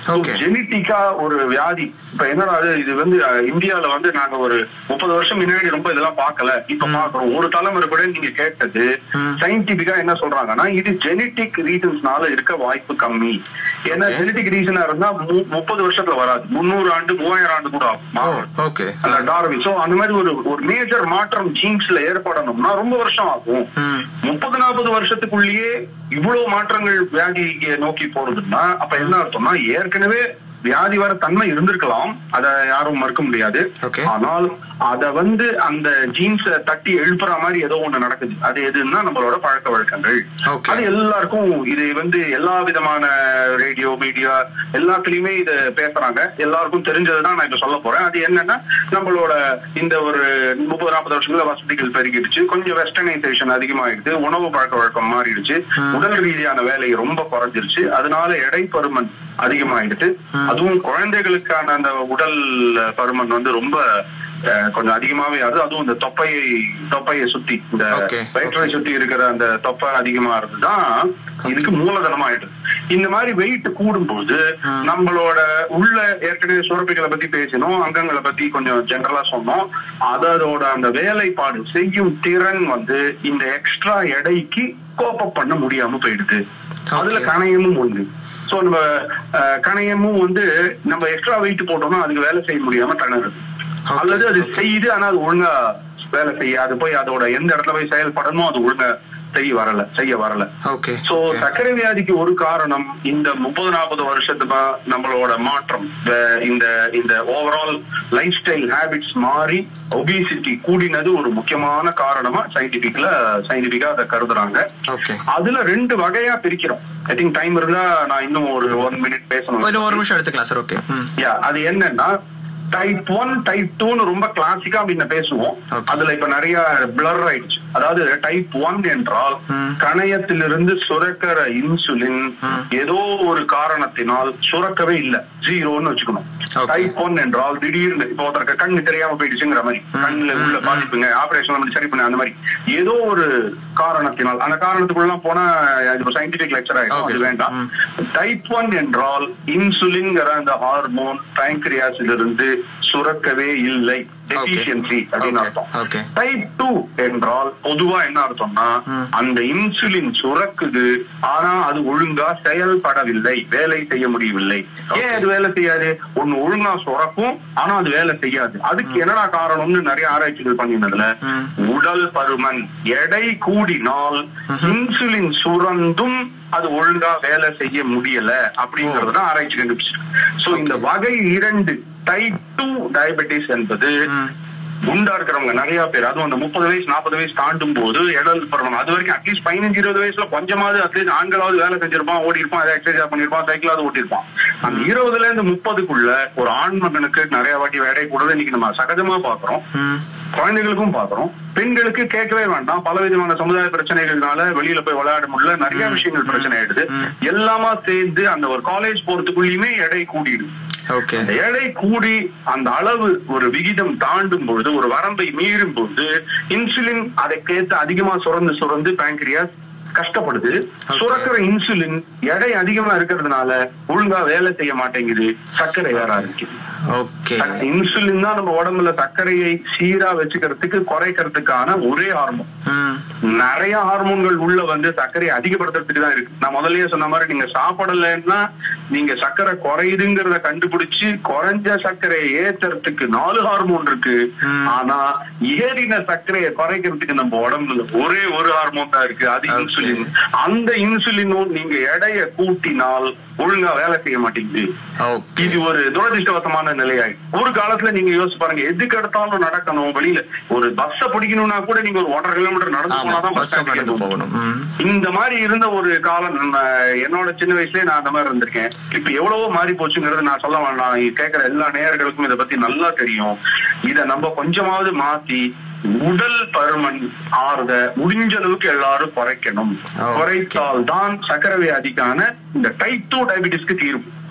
Okay. ஜெனிட்டிக்கா ஒரு வியாதி இப்ப என்னடா இது, இது வந்து அஹ், இந்தியால வந்து நாங்க ஒரு முப்பது வருஷம் முன்னாடி ரொம்ப இதெல்லாம் பார்க்கல இப்ப பாக்குறோம் ஒரு தலைமுறை கூட நீங்க கேட்டது ம். சயின்டிபிக்கா என்ன சொல்றாங்கன்னா இது ஜெனட்டிக் ரீசன்ஸ்னால இருக்க வாய்ப்பு கம்மி ஏன்னா Okay. ஜெனட்டிக் ரீசனா இருந்தா மு- முப்பது வருஷத்துல வராது முந்நூறு ஆண்டு மூவாயிரம் ஆண்டு கூட ஆகும் ஓ மாறும். ஓகே அந்த டார்வின் சோ அந்த மாதிரி ஒரு ஒரு மேஜர் மாற்றம் ஜீன்ஸ்ல ஏற்படணும்னா ரொம்ப வருஷம் ஆகும் ம் முப்பது நாற்பது வருஷத்துக்குள்ளேயே இவ்வளவு மாற்றங்கள் வியாதியை நோக்கி போறதுன்னா அப்ப என்ன அர்த்தம்னா ஏற்கனவே வியாதி வர தன்மை இருந்திருக்கலாம் அத யாரும் மறுக்க முடியாது Okay. ஆனால் அத வந்து அந்த ஜீன்ஸ தட்டி எழுப்புற மாதிரி ஏதோ ஒண்ணு நடக்குது அது எதுன்னா நம்மளோட பழக்க வழக்கங்கள் Okay. அது எல்லாருக்கும் இது வந்து எல்லா விதமான ரேடியோ மீடியா எல்லாத்துலயுமே இது பேசுறாங்க எல்லாருக்கும் தெரிஞ்சதுதான் நான் இப்ப சொல்ல போறேன் அது என்னன்னா நம்மளோட இந்த ஒரு முப்பது நாற்பது வருஷங்கள வசதிகள் பெருகிடுச்சு கொஞ்சம் வெஸ்டர்னைசேஷன் அதிகமாயிடுச்சு உணவு பழக்க வழக்கம் மாறிடுச்சு உடல் ரீதியான வேலை ரொம்ப குறைஞ்சிருச்சு அதனால எடை பருமன் அதிகமாயிடுச்சு அதுவும் குழந்தைகளுக்கான அந்த உடல் பருமன் வந்து ரொம்ப அஹ், கொஞ்சம் அதிகமாவே ஆகுது அதுவும் இந்த தொப்பையை தொப்பையை சுத்தி இந்த Okay, வயிற்றை சுத்தி இருக்கிற அந்த தொப்பை அதிகமா இருந்துதான் இதுக்கு மூலதனமா ஆயிடுது இந்த மாதிரி வெயிட் கூடும்போது நம்மளோட உள்ள ஏற்கனவே சுரப்பிகளை பத்தி பேசினோம் அங்கங்களை பத்தி கொஞ்சம் ஜெனரலா சொன்னோம் அதோட அந்த வேலைப்பாடு செய்யும் திறன் வந்து இந்த எக்ஸ்ட்ரா எடைக்கு கோப்பப் பண்ண முடியாம போயிடுது அதுல Okay. கணையமும் ஒண்ணு சோ நம்ம அஹ், கணையமும் வந்து நம்ம எக்ஸ்ட்ரா வெயிட் போட்டோம்னா அதுக்கு வேலை செய்ய முடியாம திணறுது Okay, அல்லது அது okay. செய்யுது ஆனா அது ஒழுங்கா வேலை செய்ய அது போய் அதோட எந்த இடத்துல போய் செயல்படணுமோ அது ஒழுங்கா செய்ய வரல செய்ய வரல ஓகே சோ சர்க்கரை வியாதிக்கு ஒரு காரணம் இந்த முப்பது நாற்பது வருஷத்துக்கு நம்மளோட மாற்றம் இந்த- இந்த இந்த ஓவரால் லைஃப் ஸ்டைல் ஹேபிட்ஸ் மாறி ஒபிசிட்டி கூடினது ஒரு முக்கியமான காரணமா சயின்டிபிக்ல சயின்டிபிக்கா அதை கருதுறாங்க ஓகே அதுல ரெண்டு வகையா பிரிக்கிறோம் ஐ திங்க் டைம் இருந்தா நான் இன்னும் ஒரு ஒன் மினிட் பேசணும் ஒரு ஒரு நிமிஷம் எடுத்துக்கலாம் சார் ஓகே ம் யா அது என்னன்னா டைப் ஒன் டைப் டூன்னு ரொம்ப கிளாசிக்கா அப்படின்னு பேசுவோம் Okay. அதுல இப்ப நிறைய பிளர் ஆயிடுச்சு அதாவது டைப் ஒன் என்றால் ம். கணையத்திலிருந்து சுரக்கிற இன்சுலின் ம். ஏதோ ஒரு காரணத்தினால் சுரக்கவே இல்ல ஜீரோன்னு வச்சுக்கணும் Okay. டைப் ஒன் என்றால் திடீர்னு இப்போ ஒருத்தருக்கு கண்ணு தெரியாம போயிடுச்சுங்கிற மாதிரி ம். கண்ணுல உள்ள ம். பாதிப்புங்க ஆபரேஷன் பண்ணி சரி பண்ண அந்த மாதிரி ஏதோ ஒரு காரணத்தினால் அந்த காரணத்துக்குள்ள போனா அது சயின்டிபிக் லெக்சர் ஆயிடும் Okay, அது sir. வேண்டாம் ம். டைப் ஒன் என்றால் இன்சுலின்ங்கிற அந்த ஹார்மோன் இருந்து சுரக்கவே இல்லை டெபிஷியன்சி அப்படின்னு Okay, அர்த்தம் okay. டைப் டூ என்றால் பொதுவா என்ன அர்த்தம்னா ம். அந்த இன்சுலின் சுரக்குது ஆனா அது ஒழுங்கா செயல்படவில்லை வேலை செய்ய முடியவில்லை Okay. ஏன் அது வேலை செய்யாது ஒண்ணு ஒழுங்கா சுரக்கும் ஆனா அது வேலை செய்யாது அதுக்கு என்னடா காரணம்னு நிறைய ஆராய்ச்சிகள் பண்ணினதுல ம். உடல் பருமன் எடை கூடினால் ம்ஹும். இன்சுலின் சுரந்தும் அது ஒழுங்கா வேலை செய்ய முடியல அப்படிங்கறது தான் ஆராய்ச்சி கண்டுபிடிச்சிருக்கு சோ இந்த வகை இரண்டு டைப் டூ டயபெட்டிஸ் என்பது ம். குண்டா இருக்கிறவங்க நிறைய பேர் அதுவும் அந்த முப்பது வயசு நாற்பது வயசு தாண்டும் போது இடல் பருவம் அது வரைக்கும் அட்லீஸ்ட் பதினஞ்சு இருபது வயசுல கொஞ்சமாவது அட்லீஸ்ட் ஆண்களாவது வேலை செஞ்சிருப்பான் ஓடி இருப்பான் ஏதாவது எக்ஸசைஸ் பண்ணிருப்பான் சைக்கிளாவது ஓட்டிருப்பான் அந்த இருபதுல இருந்து முப்பதுக்குள்ள ஒரு ஆண் மகனுக்கு நிறைய வாட்டி வேலை கூடது இன்னைக்கு நம்ம சகஜமா பாக்குறோம் ம். குழந்தைகளுக்கும் பாக்குறோம் பெண்களுக்கு கேட்கவே வேண்டாம் பல விதமான சமுதாய பிரச்சனைகள்னால வெளியில போய் விளையாட முடியல நிறைய விஷயங்கள் பிரச்சனை ஆயிடுது ம். எல்லாமா சேர்ந்து அந்த ஒரு காலேஜ் போறதுக்குள்ளயுமே எடை கூடிடுது ஓகே அந்த எடை கூடி அந்த அளவு ஒரு விகிதம் தாண்டும் பொழுது ஒரு வரம்பை மீறும் பொழுது இன்சுலின் அதைக்கேத்து அதிகமா சுரந்து சுரந்து பேங்க்ரியாஸ் கஷ்டப்படுது சுரக்கிற இன்சுலின் எடை அதிகமா இருக்கிறதுனால ஒழுங்கா வேலை செய்ய மாட்டேங்குது சர்க்கரை ஏற ஆரம்பிக்குது ஓகே இன்சுலின் தான் நம்ம உடம்புல சர்க்கரையை சீரா வச்சுக்கிறதுக்கு குறைக்கிறதுக்கான ஒரே ஹார்மோன் ம். நிறைய ஹார்மோன்கள் உள்ள வந்து சர்க்கரையை அதிகப்படுத்துறதுக்கு தான் இருக்கு நான் முதல்லயே சொன்ன மாதிரி நீங்க சாப்பிடலைன்னா நீங்க சர்க்கரை குறையுதுங்கிறத கண்டுபிடிச்சு குறைஞ்ச சர்க்கரையை ஏத்துறதுக்கு நாலு ஹார்மோன் இருக்கு ம். ஆனா ஏறின சர்க்கரையை குறைக்கிறதுக்கு நம்ம உடம்புல ஒரே ஒரு ஹார்மோன் தான் இருக்கு அது Okay. இன்சுலின் அந்த இன்சுலினும் நீங்க எடைய கூட்டினால் ஒழுங்கா வேலை செய்ய மாட்டேங்குது ஓகே இது ஒரு துரதிருஷ்டவசமான நிலையாய் ஒரு காலத்துல நீங்க யோசிச்சு பாருங்க எதுக்கு எடுத்தாலும் நடக்கணும் வெளியில ஒரு பஸ்ஸ பிடிக்கணும்னா கூட நீங்க ஒரு ஒன்றரை கிலோமீட்டர் நடந்து ஆமா போனாதான் பஸ் பஸ் ஸ்டாப் நடந்து போகணும் ம். இந்த மாதிரி இருந்த ஒரு காலம் நம்ம என்னோட சின்ன வயசுலயே நான் அந்த மாதிரி இருந்திருக்கேன் இப்ப எவ்வளவோ மாறி போச்சுங்கிறது நான் சொல்ல வேண்டாம் இங்க கேட்கிற எல்லா நேயர்களுக்கும் இதை பத்தி நல்லா தெரியும் இத நம்ம கொஞ்சமாவது மாத்தி உடல் பருமன் ஆறுத முடிஞ்ச அளவுக்கு எல்லாரும் குறைக்கணும் Okay. குறைத்தால் தான் சக்கரை வியாதிக்கான இந்த டைப் டூ டயபிட்டிஸ்க்கு தீர்வு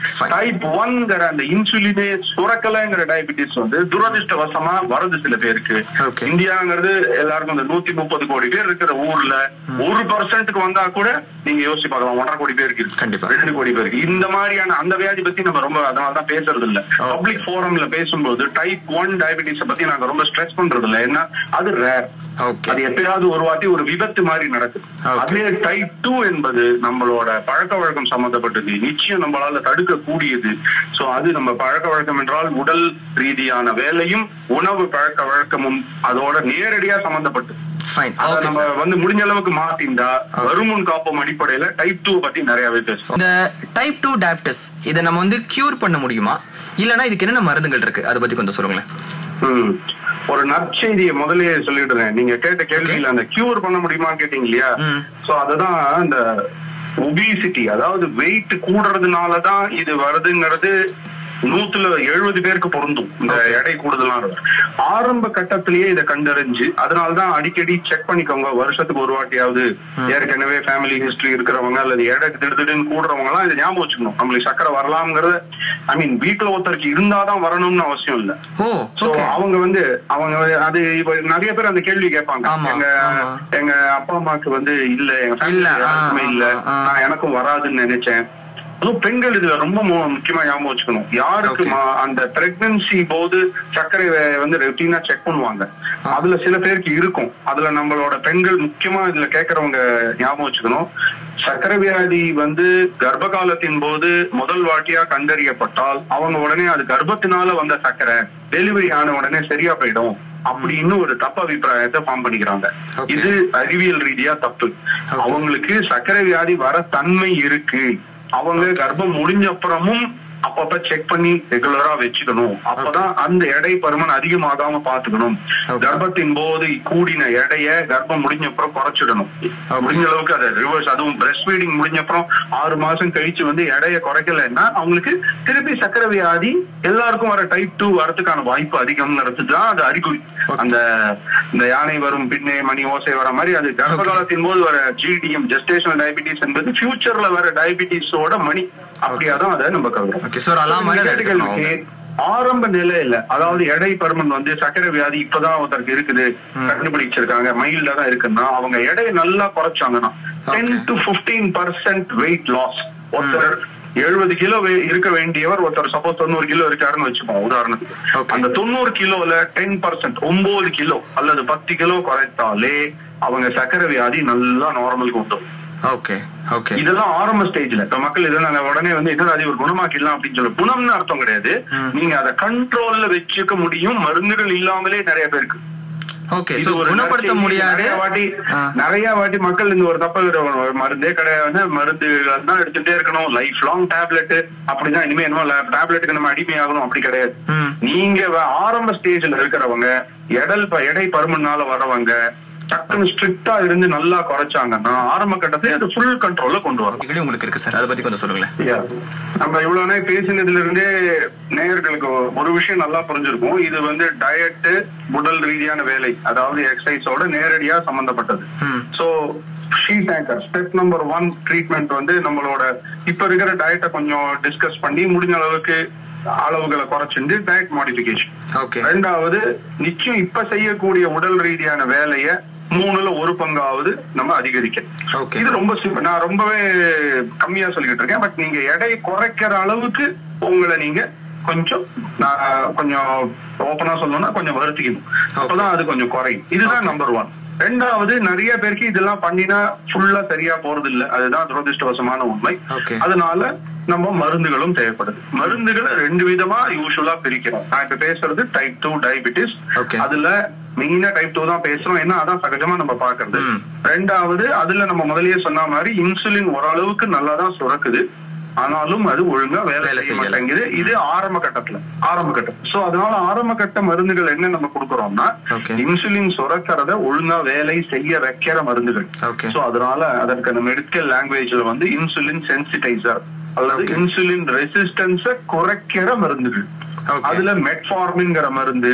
Fine. டைப் ஒன்ங்கிற அந்த இன்சுலினே சுரக்கலைங்கிற டயபிட்டிஸ் வந்து துரதிருஷ்டவசமா வருது சில பேருக்கு Okay. இந்தியாங்கிறது எல்லாருக்கும் இந்த நூத்தி முப்பது கோடி பேர் இருக்கிற ஊர்ல ஒரு பர்சன்ட்டுக்கு வந்தா கூட நீங்க யோசிச்சு பார்க்கலாம் ஒன்றரை கோடி பேருக்கு இருக்கு. கண்டிப்பா. ரெண்டு கோடி பேருக்கு இந்த மாதிரியான அந்த வியாதி பத்தி நம்ம ரொம்ப அதனால தான் பேசுறது இல்ல Okay. பப்ளிக் ஃபோரம்ல பேசும்போது டைப் ஒன் டயபிட்டிஸ் பத்தி நாங்க ரொம்ப ஸ்ட்ரெஸ் பண்றது இல்ல ஏன்னா அது ரேர் ஓகே அது எப்பயாவது ஒரு வாட்டி ஒரு விபத்து மாதிரி நடக்குது Okay. அதே டைப் டூ என்பது நம்மளோட பழக்க வழக்கம் சம்பந்தப்பட்டது நிச்சயம் நம்மளால தடுக்க கூடியது சோ அது நம்ம பழக்க வழக்கம் என்றால் உடல் ரீதியான வேலையும் உணவு பழக்க வழக்கமும் அதோட நேரடியா சம்பந்தப்பட்டது ஃபைன் அத ஓகே நம்ம வந்து முடிஞ்ச அளவுக்கு மாத்திண்டா வருமுன் காப்போம் அடிப்படையில டைப் டூ பத்தி நிறையவே பேசுவோம் இந்த டைப் டூ டயபிட்டிஸ் இதை நம்ம வந்து கியூர் பண்ண முடியுமா இல்லனா இதுக்கு என்னென்ன மருந்துகள் இருக்கு அதை பத்தி கொஞ்சம் சொல்லுங்களேன் ம். ஒரு நற்செய்தியை முதல்லயே சொல்லிடுறேன் நீங்க கேட்ட கேள்வியில அந்த கியூர் பண்ண முடியுமா கேட்டீங்க இல்லையா ம். சோ அதுதான் இந்த ஒபிசிட்டி அதாவது வெயிட் கூடுறதுனாலதான் இது வருதுங்கிறது நூத்துல எழுபது பேருக்கு பொருந்தும் இந்த Okay. எடை கூடுதலான ஆரம்ப கட்டத்திலேயே இதை கண்டறிஞ்சு அதனாலதான் அடிக்கடி செக் பண்ணிக்கோங்க வருஷத்துக்கு ஒரு வாட்டியாவது ஏற்கனவே ஃபேமிலி ஹிஸ்டரி இருக்கிறவங்க அல்லது எடை திடுதிடுன்னு கூடுறவங்க எல்லாம் இதை ஞாபகம் வச்சுக்கணும் நம்மளுக்கு சக்கரை வரலாம்ங்கிறத ஐ மீன் வீட்டுல ஒருத்தருக்கு இருந்தாதான் வரணும்னு அவசியம் இல்ல ஓ சோ ஓகே அவங்க வந்து அவங்க அது இப்ப நிறைய பேர் அந்த கேள்வி கேட்பாங்க ஆமா, எங்க ஆமா. எங்க அப்பா அம்மாக்கு வந்து இல்ல எங்க family இல்ல, ல யாருக்குமே ஆ, இல்ல ஆ, ஆ. நான் எனக்கும் வராதுன்னு நினைச்சேன் அதுவும் பெண்கள் இதுல ரொம்ப மு- முக்கியமா ஞாபகம் வச்சுக்கணும் யாருக்கு Okay. மா- அந்த பிரெக்னன்சி போது சர்க்கரை வே- வந்து ரெட்டினா செக் பண்ணுவாங்க அதுல சில பேருக்கு இருக்கும் அதுல நம்மளோட பெண்கள் முக்கியமா இதுல கேக்குறவங்க ஞாபகம் வச்சுக்கணும் சர்க்கரை வியாதி வந்து கர்ப்ப காலத்தின் போது முதல் வாட்டியா கண்டறியப்பட்டால் அவங்க உடனே அது கர்ப்பத்தினால வந்த சர்க்கரை டெலிவரி ஆன உடனே சரியா போயிடும் அப்படின்னு ஒரு தப்பு அபிப்பிராயத்தை ஃபார்ம் பண்ணிக்கிறாங்க Okay. இது அறிவியல் ரீதியா தப்பு Okay. அவங்களுக்கு சர்க்கரை வியாதி வர தன்மை இருக்கு அவங்க கர்ப்பம் முடிஞ்ச அப்புறமும் அப்பப்ப செக் பண்ணி ரெகுலரா வச்சுக்கணும் அப்பதான் அந்த எடை பருமன் அதிகமாகாம பாத்துக்கணும் Okay. கர்ப்பத்தின் போது கூடின எடைய கர்ப்பம் முடிஞ்ச அப்புறம் குறைச்சிடணும் முடிஞ்ச அளவுக்கு அதை ரிவர்ஸ் அதுவும் பிரஸ்ட் ஃபீடிங் முடிஞ்ச அப்புறம் ஆறு மாசம் கழிச்சு வந்து எடைய குறைக்கலைன்னா அவங்களுக்கு திருப்பி சக்கரை வியாதி எல்லாருக்கும் வர டைப் டூ வரதுக்கான வாய்ப்பு அதிகம்ங்கிறது தான் அது அறிகுறி Okay. அந்த இந்த யானை வரும் பின்னே மணி ஓசை வர மாதிரி அது கர்ப்ப காலத்தின் போது வர ஜிடிஎம் ஜெஸ்டேஷனல் டயபிட்டிஸ் என்பது ஃபியூச்சர்ல வர டயபிட்டிஸோட மணி அப்படியாதான் அதை நம்ம கருதுறோம் ஓகே ஸோ அலாம் மாதிரி அதை எடுத்துக்கணும் கேட்டுகளுக்கு ஆரம்ப நிலையில அதாவது எடை பருமன் வந்து சர்க்கரை வியாதி இப்பதான் ஒருத்தருக்கு இருக்குது கண்டுபிடிச்சிருக்காங்க மைல்டா தான் இருக்குன்னா அவங்க எடையை நல்லா குறைச்சாங்கன்னா ten to fifteen percent weight loss ஒருத்தர் எழுபது கிலோ இருக்க வேண்டியவர் ஒருத்தர் சப்போஸ் தொண்ணூறு கிலோ இருக்காருன்னு வச்சுப்போம் உதாரணத்துக்கு Okay. அந்த தொண்ணூறு கிலோல டென் பர்சன்ட் ஒன்பது கிலோ அல்லது பத்து கிலோ குறைத்தாலே அவங்க சர்க்கரை வியாதி நல்லா நார்மலுக்கு வந்துடும் ஓகே ஓகே இதெல்லாம் ஆரம்ப ஸ்டேஜ்ல இப்ப மக்கள் இதெல்லாம் நாங்க உடனே வந்து என்னடா அது ஒரு குணமாக்கிடலாம் அப்படின்னு சொல்லி குணம்னு அர்த்தம் கிடையாது ம். நீங்க அதை கண்ட்ரோல்ல வச்சுக்க முடியும் மருந்துகள் இல்லாமலே நிறைய பேருக்கு ஓகே இது ஸோ ஒரு குணப்படுத்த நற்செய்தி. முடியாது நிறைய வாட்டி ஆ. நிறைய வாட்டி மக்கள் இந்த ஒரு தப்ப விடுவாங்க. மருந்தே கிடையாது மருந்துகள் தான் எடுத்துட்டே இருக்கணும் லைஃப் லாங் டேப்லெட் அப்படிதான் இனிமே என்ன டேப்லெட்டுக்கு நம்ம அடிமையாகணும் அப்படி கிடையாது ம் நீங்க வ- ஆரம்ப ஸ்டேஜ்ல இருக்கிறவங்க எடல் ப- எடை பருமனால வரவங்க டக்குன்னு ஸ்ட்ரிக்டா இருந்து நல்லா குறைச்சாங்கன்னா ஆரம்ப கட்டத்துல அது ஃபுல் கண்ட்ரோல்ல கொண்டு வரும் கேள்வி உங்களுக்கு இருக்கு சார் அதை பத்தி கொஞ்சம் சொல்லுங்களேன் Yeah. நம்ம இவ்வளவு நேரம் பேசினதுல இருந்தே நேயர்களுக்கு ஒரு விஷயம் நல்லா புரிஞ்சிருக்கும் இது வந்து டயட் உடல் ரீதியான வேலை அதாவது எக்ஸசைஸோட நேரடியா சம்பந்தப்பட்டது ம் சோ ஷீ டேங்கர் ஸ்டெப் நம்பர் ஒன் ட்ரீட்மெண்ட் வந்து நம்மளோட இப்ப இருக்கிற டயட்டை கொஞ்சம் டிஸ்கஸ் பண்ணி முடிஞ்ச அளவுக்கு அளவுகளை குறைச்சிட்டு டயட் மாடிஃபிகேஷன் ஓகே ரெண்டாவது நிச்சயம் இப்ப செய்யக்கூடிய உடல் ரீதியான வேலைய மூணுல ஒரு பங்காவது நம்ம அதிகரிக்கணும் ஓகே இது ரொம்ப simple. நான் ரொம்பவே கம்மியா சொல்லிட்டு இருக்கேன் பட் நீங்க எடை குறைக்கிற அளவுக்கு உங்களை நீங்க கொஞ்சம் நான் கொஞ்சம் ஓப்பனா சொல்லணும்னா கொஞ்சம் வருத்திக்கணும் அப்பதான் அது கொஞ்சம் குறையும் இதுதான் நம்பர் ஒன் ரெண்டாவது நிறைய பேருக்கு இதெல்லாம் பண்ணினா ஃபுல்லா சரியா போறது இல்ல அதுதான் துரதிருஷ்டவசமான உண்மை ஓகே அதனால நம்ம மருந்துகளும் தேவைப்படுது மருந்துகளை ரெண்டு விதமா யூஸ்வலா பிரிக்கிறோம் நான் இப்ப பேசுறது டைப் டூ டயபிட்டிஸ் Okay. அதுல மெயினா டைப் டூ தான் பேசுறோம் ஏன்னா அதான் சகஜமா நம்ம பாக்குறது ம். ரெண்டாவது அதுல நம்ம முதல்லயே சொன்ன மாதிரி இன்சுலின் ஓரளவுக்கு நல்லா தான் சுரக்குது ஆனாலும் அது ஒழுங்கா வேலை வேலை செய்ய செய்யல. மாட்டேங்குது இது ஆரம்ப கட்டத்துல ஆரம்ப கட்டம் சோ அதனால ஆரம்ப கட்ட மருந்துகள் என்ன நம்ம கொடுக்கறோம்னா Okay. இன்சுலின் சுரக்கிறத ஒழுங்கா வேலை செய்ய வைக்கிற மருந்துகள் ஓகே சோ அதனால அதற்கு அந்த மெடிக்கல் லாங்குவேஜ்ல வந்து இன்சுலின் சென்சிடைசர் அல்லது Okay. இன்சுலின் ரெசிஸ்டன்ஸ குறைக்கிற மருந்துகள் Okay. அதுல மெட்ஃபார்மின்ங்கிற மருந்து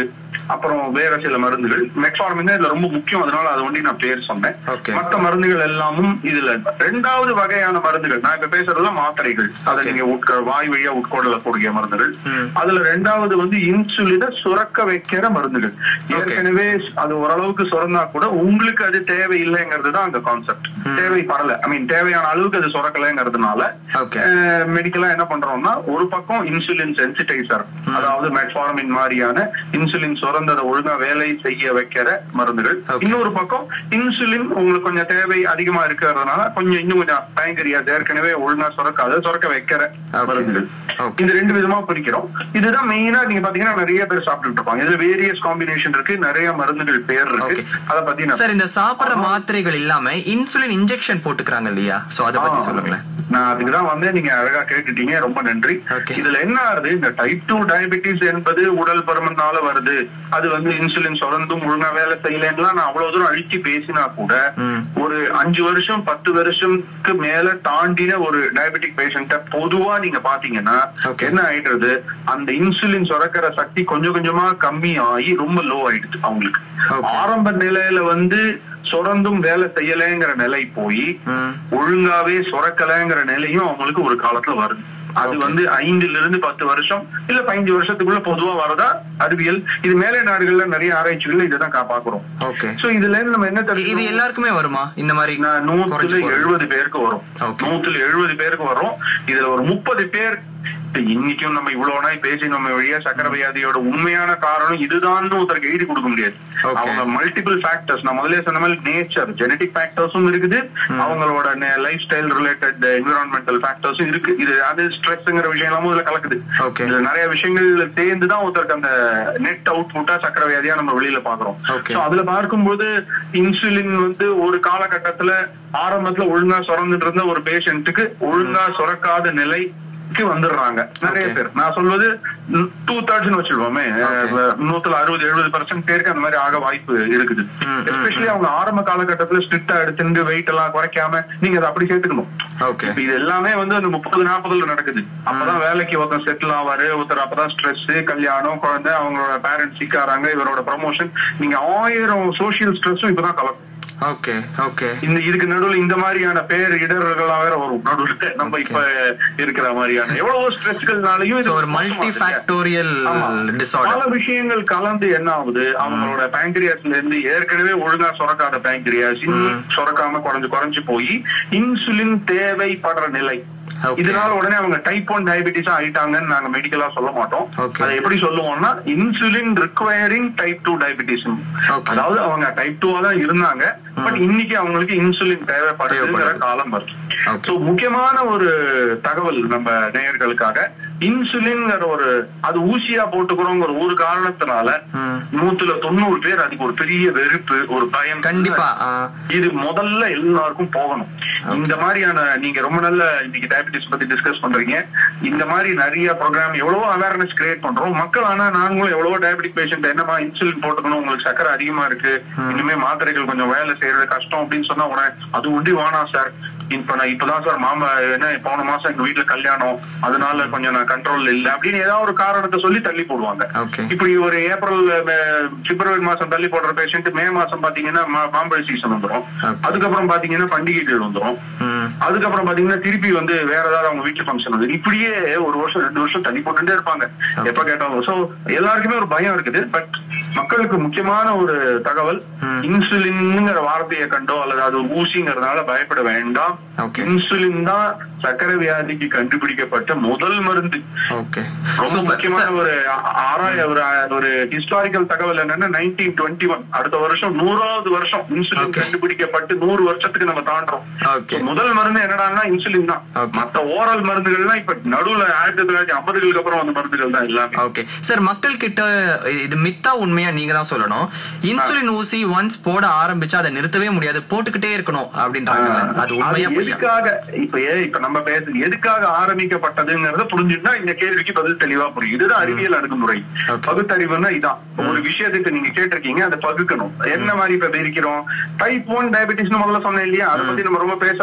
அப்புறம் வேற சில மருந்துகள் மெட்ஃபார்மின் இதுல ரொம்ப முக்கியம் அதனால அதை ஒண்டி நான் பேர் சொன்னேன் Okay. மத்த மருந்துகள் எல்லாமும் இதுல ரெண்டாவது வகையான மருந்துகள் நான் இப்ப பேசுறதுலாம் மாத்திரைகள் அதை Okay. நீங்க உட்க வாய் வழியா உட்கொள்ளக்கூடிய மருந்துகள் ம். அதுல ரெண்டாவது வந்து இன்சுலினை சுரக்க வைக்கிற மருந்துகள் Okay. ஏற்கனவே அது ஓரளவுக்கு சுரந்தா கூட உங்களுக்கு அது தேவையில்லைங்கிறது தான் அந்த கான்செப்ட் தேவைப்படல ஐ மீன் தேவையான அளவுக்கு அது சுரக்கலைங்கிறதுனால ஓகே மெடிக்கலா என்ன பண்றோம்னா ஒரு பக்கம் இன்சுலின் சென்சிடைசர் அதாவது மெட்ஃபார்மின் மாதிரியான இன்சுலின் சுரந்ததை ஒழுங்கா வேலை செய்ய வைக்கிற மருந்துகள் Okay. இன்னொரு பக்கம் இன்சுலின் உங்களுக்கு கொஞ்சம் தேவை அதிகமா இருக்கிறதுனால கொஞ்சம் இன்னும் கொஞ்சம் பயங்கரியாது ஏற்கனவே ஒழுங்கா சுரக்காத சுரக்க வைக்கிற Okay. மருந்துகள் Okay. இது ரெண்டு விதமா பிரிக்கிறோம் இதுதான் மெயினா நீங்க பாத்தீங்கன்னா நிறைய பேர் சாப்பிட்டுட்டு இருப்பாங்க இதுல வேரியஸ் காம்பினேஷன் இருக்கு நிறைய மருந்துகள் பேர் இருக்கு Okay. அத பத்தி நான் சார் இந்த சாப்பிடுற மாத்திரைகள் இல்லாம இன்சுலின் இன்ஜெக்ஷன் போட்டுக்கிறாங்க இல்லையா சோ அத பத்தி ஆ. சொல்லுங்களேன் நான் அதுக்குதான் வந்து நீங்க அழகா கேட்டுட்டீங்க ரொம்ப நன்றி Okay. இதுல என்ன ஆகுது இந்த டைப் டூ டயபெட்டிஸ் என்பது உடல் பருமனால வருது அது வந்து இன்சுலின் சுரந்தும் ஒழுங்கா வேலை செய்யலன்னா நான் அவ்வளவு தூரம் அழிச்சு பேசினா கூட ம். ஒரு அஞ்சு வருஷம் பத்து வருஷம்க்கு மேல தாண்டின ஒரு டயபெட்டிக் பேஷண்ட பொதுவா நீங்க பாத்தீங்கன்னா Okay. என்ன ஆயிடுறது அந்த இன்சுலின் சுரக்கிற சக்தி கொஞ்சம் கொஞ்சமா கம்மி ஆகி ரொம்ப லோ ஆயிடுது அவங்களுக்கு Okay. ஆரம்ப நிலையில வந்து சுரந்தும் வேலை செய்யலைங்கிற நிலை போய் ம். ஒழுங்காவே சுரக்கலைங்கிற நிலையும் அவங்களுக்கு ஒரு காலத்துல வருது அது Okay. வந்து ஐந்துல இருந்து பத்து வருஷம் இல்ல பதினஞ்சு வருஷத்துக்குள்ள பொதுவா வரதா அறிவியல் இது மேலை நாடுகள்ல நிறைய ஆராய்ச்சிகள்ல இதைதான் கா- பாக்குறோம் ஓகே சோ இதுல இருந்து நம்ம என்ன இது தெரிஞ்சுக்கணும்? எல்லாருக்குமே வருமா இந்த மாதிரி நான் குறைஞ்சு நூத்துல போறது? எழுபது பேருக்கு வரும் Okay. நூத்துல எழுபது பேருக்கு வரும் இதுல ஒரு முப்பது பேர் இப்ப இன்னைக்கும் நம்ம இவ்வளவு நாள் பேசி நம்ம வழியா சக்கரை வியாதியோட உண்மையான காரணம் இதுதான் ஒருத்தருக்கு எழுதி கொடுக்க முடியாது Okay. அவங்க மல்டிபிள் ஃபேக்டர்ஸ் நான் முதல்ல சொன்ன மாதிரி நேச்சர் ஜெனடிக் ஃபேக்டர்ஸும் இருக்குது அவங்களோட லைஃப் ஸ்டைல் ரிலேட்டட் என்விரான்மெண்டல் ஃபேக்டர்ஸும் இருக்கு இது அது ஸ்ட்ரெஸ்ங்கிற விஷயம் எல்லாமும் இதுல கலக்குது Okay. இதுல நிறைய விஷயங்கள் சேர்ந்து தான் ஒருத்தருக்கு அந்த நெட் அவுட் புட்டா சக்கரை வியாதியா நம்ம வெளியில பாக்குறோம் Okay. So அதுல பார்க்கும்போது இன்சுலின் வந்து ஒரு காலகட்டத்துல ஆரம்பத்துல ஒழுங்கா சுரந்துட்டு இருந்த ஒரு பேஷண்ட்டுக்கு ஒழுங்கா சுரக்காத நிலைக்கு வந்துடுறாங்க நிறைய Okay. பேர் நான் சொல்வது டூ தேர்ட்ஸ்னு வச்சிருவோமே Okay. நூத்துல அறுபது எழுபது பர்சன்ட் பேருக்கு அந்த மாதிரி ஆக வாய்ப்பு இருக்குது ம், ம், எஸ்பெஷலி அவங்க ஆரம்ப காலகட்டத்துல ஸ்ட்ரிக்டா எடுத்துட்டு வெயிட் எல்லாம் குறைக்காம நீங்க அதை அப்படி சேர்த்துக்கணும் ஓகே இப்ப இது எல்லாமே வந்து அந்த முப்பது நாற்பதுல நடக்குது அப்பதான் வேலைக்கு ஒருத்தர் செட்டில் ஆவாரு ஒருத்தர் அப்பதான் ஸ்ட்ரெஸ் கல்யாணம் குழந்தை அவங்களோட பேரண்ட்ஸ் சிக்காராங்க இவரோட ப்ரமோஷன் நீங்க ஆயிரம் சோசியல் ஸ்ட்ரெஸ்ஸும் இப்பதான் கலக்கும் ஓகே ஓகே இந்த இதுக்கு நடுவுல இந்த மாதிரியான பேர் இடர்கள்லாம் வேற வரும் நடுவுல நம்ம இப்ப இருக்கிற மாதிரியான எவ்வளவோ ஸ்ட்ரெஸ்கள்னாலையும் சோ ஒரு மல்டி ஃபேக்டோரியல் டிசார்டர் பல விஷயங்கள் கலந்து என்ன ஆகுது அவங்களோட பேங்க்ரியாஸ்ல இருந்து ஏற்கனவே ஒழுங்கா சுரக்காத பேங்க்ரியாஸ் இன்னும் சுரக்காம குறைஞ்சு குறைஞ்சு போய் இன்சுலின் தேவைப்படுற நிலை Okay. இதனால உடனே அவங்க டைப் ஒன் டயபிட்டிஸா ஆயிட்டாங்கன்னு நாங்க மெடிக்கலா சொல்ல மாட்டோம் Okay. அதை எப்படி சொல்லுவோம்னா insulin requiring type two diabetes Okay. அதாவது அவங்க டைப் டூவா தான் இருந்தாங்க பட் இன்னைக்கு அவங்களுக்கு இன்சுலின் தேவைப்படுதுங்கிற தேவைப்படுது. காலம் வருது Okay. So, முக்கியமான ஒரு தகவல் நம்ம நேயர்களுக்காக இன்சுலின்ங்கிற ஒரு அது ஊசியா போட்டுக்கிறோங்கிற ஒரு காரணத்தினால ம். நூத்துல தொண்ணூறு பேர் அதுக்கு ஒரு பெரிய வெறுப்பு ஒரு பயம் கண்டிப்பா ஆ, இது முதல்ல எல்லாருக்கும் போகணும் இந்த மாதிரியான நீங்க ரொம்ப நல்ல இன்னைக்கு டயபிட்டிஸ் பத்தி டிஸ்கஸ் பண்றீங்க இந்த மாதிரி நிறைய ப்ரோக்ராம் எவ்வளவோ அவேர்னஸ் கிரியேட் பண்றோம் மக்கள் ஆனா நாங்களும் எவ்வளவோ டயபெட்டிக் பேஷண்ட் என்னமா இன்சுலின் போட்டுக்கணும் உங்களுக்கு சக்கரை அதிகமா இருக்கு இனிமே மாத்திரைகள் கொஞ்சம் வேலை செய்யறது கஷ்டம் அப்படின்னு சொன்னா உடனே அது உண்டி வேணாம் சார் இப்ப நான் இப்பதான் சார் மாமா என்ன போன மாசம் எங்க வீட்டுல கல்யாணம் அதனால கொஞ்சம் நான் கண்ட்ரோல் இல்ல அப்படின்னு ஏதாவது ஒரு காரணத்தை சொல்லி தள்ளி போடுவாங்க ஓகே இப்படி ஒரு ஏப்ரல் மே- பிப்ரவரி மாசம் தள்ளி போடுற பேஷண்ட் மே மாசம் பாத்தீங்கன்னா மா- மாம்பழ சீசன் வந்துரும் Okay. அதுக்கப்புறம் பாத்தீங்கன்னா பண்டிகைகள் வந்துரும் ம் அதுக்கப்புறம் பாத்தீங்கன்னா திருப்பி வந்து வேற ஏதாவது அவங்க வீட்டு ஃபங்க்ஷன் வந்து இப்படியே ஒரு வருஷம் ரெண்டு வருஷம் தள்ளி போட்டுட்டே இருப்பாங்க எப்ப கேட்டாலும் சோ எல்லாருக்குமே ஒரு பயம் இருக்குது பட் மக்களுக்கு முக்கியமான ஒரு தகவல் ம். இன்சுலின்ங்கிற வார்த்தையை கண்டோ அல்லது அது ஒரு ஊசிங்கிறதுனால பயப்பட வேண்டாம் Okay. இன்சுலின் தான் சக்கரை வியாதிக்கு கண்டுபிடிக்கப்பட்ட முதல் மருந்து ஓகே ரொம்ப சூப்பர் முக்கியமான சார் ஒரு ஆ- ஆராய ஒரு ஒரு ஹிஸ்டாரிக்கல் தகவல் என்னன்னா நைன்டீன் டுவெண்ட்டி ஒன் அடுத்த வருஷம் நூறாவது வருஷம் இன்சுலின் Okay. கண்டுபிடிக்கப்பட்டு நூறு வருஷத்துக்கு நம்ம தாண்டறோம் ஓகே So, முதல் மருந்து என்னடான்னா இன்சுலின் தான் Okay. மத்த ஓரல் மருந்துகள்லாம் இப்ப நடுவுல ஆயிரத்தி தொள்ளாயிரத்தி ஐம்பதுகளுக்கு அப்புறம் வந்த மருந்துகள் தான் எல்லாமே ஓகே சார் மக்கள் கிட்ட இது மித்தா உண்மையா நீங்க தான் சொல்லணும் இன்சுலின் ஊசி ஒன்ஸ் போட ஆரம்பிச்சா அதை நிறுத்தவே முடியாது போட்டுக்கிட்டே இருக்கணும் அப்படின்றாங்க அது அது உண்மையா பொய்யா எதுக்காக இப்ப ஏ- இப்ப நம்ம பேசுறது எதுக்காக ஆரம்பிக்கப்பட்டதுங்கிறத புரிஞ்சுட்டா இந்த கேள்விக்கு பதில் தெளிவா புரியும் இதுதான் அறிவியல் அணுகுமுறை Okay. பகுத்தறிவுன்னா இதான் ஒரு விஷயத்துக்கு நீங்க கேட்டிருக்கீங்க அதை பகுக்கணும் என்ன மாதிரி இப்ப பிரிக்கிறோம் டைப் ஒன் டயபிட்டிஸ் முதல்ல சொன்னேன் இல்லையா அதை பத்தி நம்ம ரொம்ப பேச வேண்டாம்னு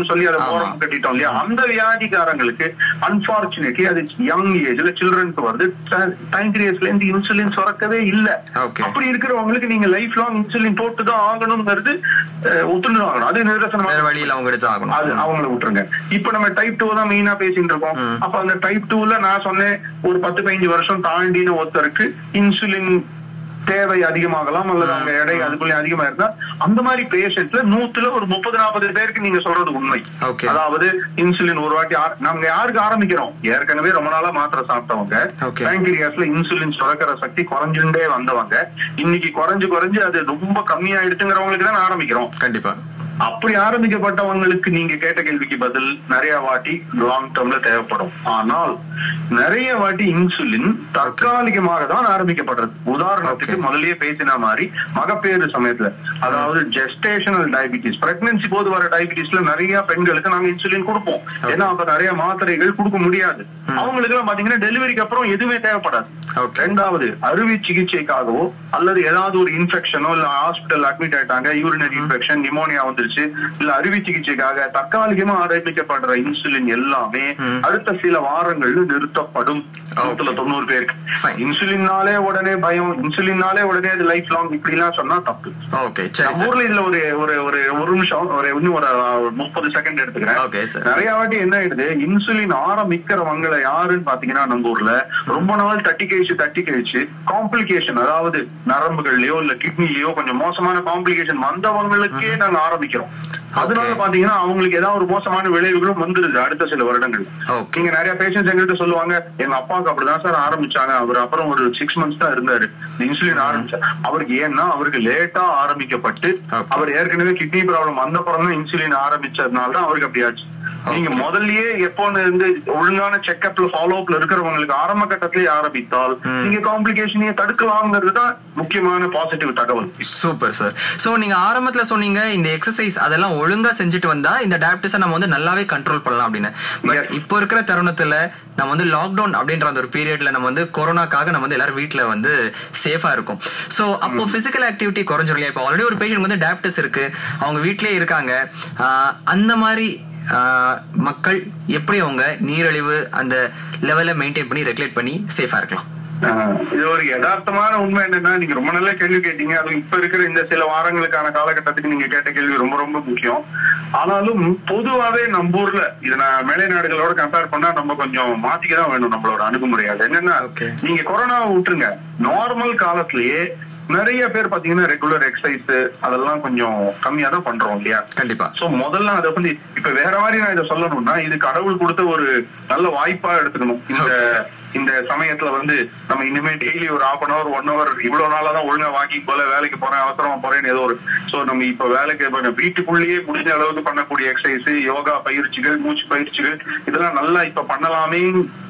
சொல்லி அதை ஆமா. ஓரம் கட்டிட்டோம் இல்லையா அந்த வியாதிக்காரங்களுக்கு அன்பார்ச்சுனேட்லி அது யங் ஏஜ்ல சில்ட்ரனுக்கு வருது பேங்க்ரியஸ்ல இருந்து இன்சுலின் சுரக்கவே இல்ல Okay. அப்படி இருக்கிறவங்களுக்கு நீங்க லைஃப் லாங் இன்சுலின் போட்டு தான் ஆகணுங்கிறது அஹ், ஒத்துண்டு ஆகணும் அது நிதர்சனமா வேற வழியில அவங்க எடுத்து அது ஆகணும் அவங்கள விட்டுருங்க இப்ப நம்ம டைப் டூ தான் மெயினா பேசிட்டு இருக்கோம் ம். அப்ப அந்த டைப் டூல நான் சொன்னேன் ஒரு பத்து பதினஞ்சு வருஷம் தாண்டின ஒருத்தருக்கு இன்சுலின் தேவை அதிகமாகலாம் அல்லது அவங்க எடை அதுக்குள்ளே அதிகமா இருந்தா அந்த மாதிரி பேஷண்ட்ல நூத்துல ஒரு முப்பது நாற்பது பேருக்கு நீங்க சொல்றது உண்மை Okay. அதாவது இன்சுலின் ஒரு வாட்டி ஆர- நாங்க யாருக்கு ஆரம்பிக்கிறோம் ஏற்கனவே ரொம்ப நாளா மாத்திரை சாப்பிட்டவங்க Okay. பேங்கிரியாஸ்ல இன்சுலின் சுரக்கிற சக்தி குறைஞ்சுட்டே வந்தவங்க இன்னைக்கு குறைஞ்சு குறைஞ்சு அது ரொம்ப கம்மியாயிடுச்சுங்கிறவங்களுக்கு தான் ஆரம்பிக்கிறோம் கண்டிப்பா அப்படி ஆரம்பிக்கப்பட்டவங்களுக்கு நீங்க கேட்ட கேள்விக்கு பதில் நிறைய வாட்டி லாங் டேர்ம்ல தேவைப்படும் ஆனால் நிறைய வாட்டி இன்சுலின் தற்காலிகமாக தான் ஆரம்பிக்கப்படுறது உதாரணத்துக்கு Okay. முதல்லயே பேசின மாதிரி மகப்பேறு சமயத்துல அதாவது ஜெஸ்டேஷனல் டயபிட்டிஸ் பிரெக்னன்சி போது வர டயபிட்டிஸ்ல நிறைய பெண்களுக்கு நாங்க இன்சுலின் கொடுப்போம் ஏன்னா அப்ப நிறைய மாத்திரைகள் கொடுக்க முடியாது அவங்களுக்கு எல்லாம் பாத்தீங்கன்னா டெலிவரிக்கு அப்புறம் எதுவுமே தேவைப்படாது ஓகே ரெண்டாவது அறுவை சிகிச்சைக்காகவோ அல்லது ஏதாவது ஒரு இன்ஃபெக்ஷனோ இல்ல ஹாஸ்பிட்டல் அட்மிட் ஆயிட்டாங்க யூரினரி இன்ஃபெக்ஷன் நிமோனியா வந்துருச்சு இல்ல அறுவை சிகிச்சைக்காக தற்காலிகமா ஆரம்பிக்கப்படுற இன்சுலின் எல்லாமே ம். அடுத்த சில வாரங்கள்ல நிறுத்தப்படும் நூத்துல தொண்ணூறு பேருக்கு Fine. இன்சுலின்னாலே உடனே பயம் இன்சுலின்னாலே உடனே அது லைஃப் லாங் இப்படி எல்லாம் சொன்னா தப்பு ஓகே சரி நம்ம சார் ஊர்ல இதுல ஒரு ஒரு ஒரு ஒரு நிமிஷம் ஒரு இன்னும் ஒரு முப்பது செகண்ட் எடுத்துக்கிறேன் ஓகே சார் நிறைய வாட்டி என்ன ஆயிடுது இன்சுலின் ஆரம்பிக்கிறவங்கள யாருன்னு பாத்தீங்கன்னா நம்ம ஊர்ல ரொம்ப நாள் தட்டி கழிச்சு தட்டி கழிச்சு காம்ப்ளிகேஷன் அதாவது நரம்புகள்லயோ இல்ல கிட்னிலயோ கொஞ்சம் மோசமான காம்ப்ளிகேஷன் வந்தவங்களுக்கே நாங்க ஆரம்பிக்கிறோம் அதனால பாத்தீங்கன்னா அவங்களுக்கு ஏதாவது ஒரு மோசமான விளைவுகளும் வந்துருது அடுத்த சில வருடங்கள் ஓகே நீங்க நிறைய பேஷண்ட்ஸ் எங்கள்கிட்ட சொல்லுவாங்க எங்க அப்பாவுக்கு அப்படிதான் சார் ஆரம்பிச்சாங்க அவர் அப்புறம் ஒரு சிக்ஸ் மந்த்ஸ் தான் இருந்தாரு இன்சுலின் ஆரம்பிச்சார் அவருக்கு ஏன்னா அவருக்கு லேட்டா ஆரம்பிக்கப்பட்டு Okay. அவர் ஏற்கனவே கிட்னி ப்ராப்ளம் வந்த அப்புறம் தான் இன்சுலின் ஆரம்பிச்சதுனால தான் அவருக்கு அப்படி ஆச்சு நீங்க Okay. முதல்லயே எப்போன்னு இருந்து ஒழுங்கான செக்அப்ல ஃபாலோ அப்ல இருக்கிறவங்களுக்கு ஆரம்ப கட்டத்திலேயே ஆரம்பித்தால் ம். நீங்க காம்ப்ளிகேஷனையே தடுக்கலாம்ங்கிறது தான் முக்கியமான பாசிட்டிவ் தகவல் சூப்பர் சார் சோ நீங்க ஆரம்பத்துல சொன்னீங்க இந்த எக்ஸசைஸ் அதெல்லாம் ஒழுங்கா செஞ்சுட்டு வந்தா இந்த டயபிட்டிஸை நம்ம வந்து நல்லாவே கண்ட்ரோல் பண்ணலாம் அப்படின்னு பட் Yes. இப்போ இருக்கிற தருணத்துல நம்ம வந்து லாக்டவுன் அப்படின்ற அந்த ஒரு பீரியட்ல நம்ம வந்து கொரோனாக்காக நம்ம வந்து எல்லாரும் வீட்ல வந்து சேஃபா இருக்கும் சோ அப்போ பிசிக்கல் ஆக்டிவிட்டி குறைஞ்சிரும் இல்லையா இப்போ ஆல்ரெடி ஒரு பேஷண்ட் வந்து டயபிட்டிஸ் இருக்கு அவங்க வீட்லயே இருக்காங்க ஆஹ் அந்த மாதிரி ஆஹ் மக்கள் எப்படி அவங்க நீரிழிவு அந்த லெவலை மெயின்டைன் பண்ணி ரெகுலேட் பண்ணி சேஃபா இருக்கலாம் ஆஹ் இது ஒரு யதார்த்தமான உண்மை என்னன்னா நீங்க ரொம்ப நல்ல கேள்வி கேட்டீங்க அதுவும் இப்ப இருக்கிற இந்த சில வாரங்களுக்கான காலகட்டத்துக்கு நீங்க கேட்ட கேள்வி ரொம்ப ரொம்ப முக்கியம் ஆனாலும் பொதுவாவே நம்ம ஊர்ல இதை நான் மேலை நாடுகளோட கம்பேர் பண்ணா நம்ம கொஞ்சம் மாத்திக்க தான் வேணும் நம்மளோட அணுகுமுறை அது என்னன்னா Okay. நீங்க கொரோனாவை விட்டுருங்க நார்மல் காலத்திலேயே நிறைய பேர் பாத்தீங்கன்னா ரெகுலர் எக்ஸசைஸ் அதெல்லாம் கொஞ்சம் கம்மியா தான் பண்றோம் இல்லையா கண்டிப்பா சோ முதல்ல அதை வந்து இப்ப வேற மாதிரி நான் இதை சொல்லணும்னா இது கடவுள் கொடுத்த ஒரு நல்ல வாய்ப்பா எடுத்துக்கணும் இந்த இந்த சமயத்துல வந்து நம்ம இனிமே டெய்லி ஒரு half an hour one hour இவ்வளவு நாளா தான் ஒழுங்கா வாக்கிங் போல வேலைக்கு போறேன் அவசரமா போறேன்னு ஏதோ ஒரு சோ நம்ம இப்ப வேலைக்கு இப்ப வீட்டுக்குள்ளேயே முடிஞ்ச அளவுக்கு பண்ணக்கூடிய எக்ஸசைஸ் யோகா பயிற்சிகள் மூச்சு பயிற்சிகள் இதெல்லாம் நல்லா இப்ப பண்ணலாமே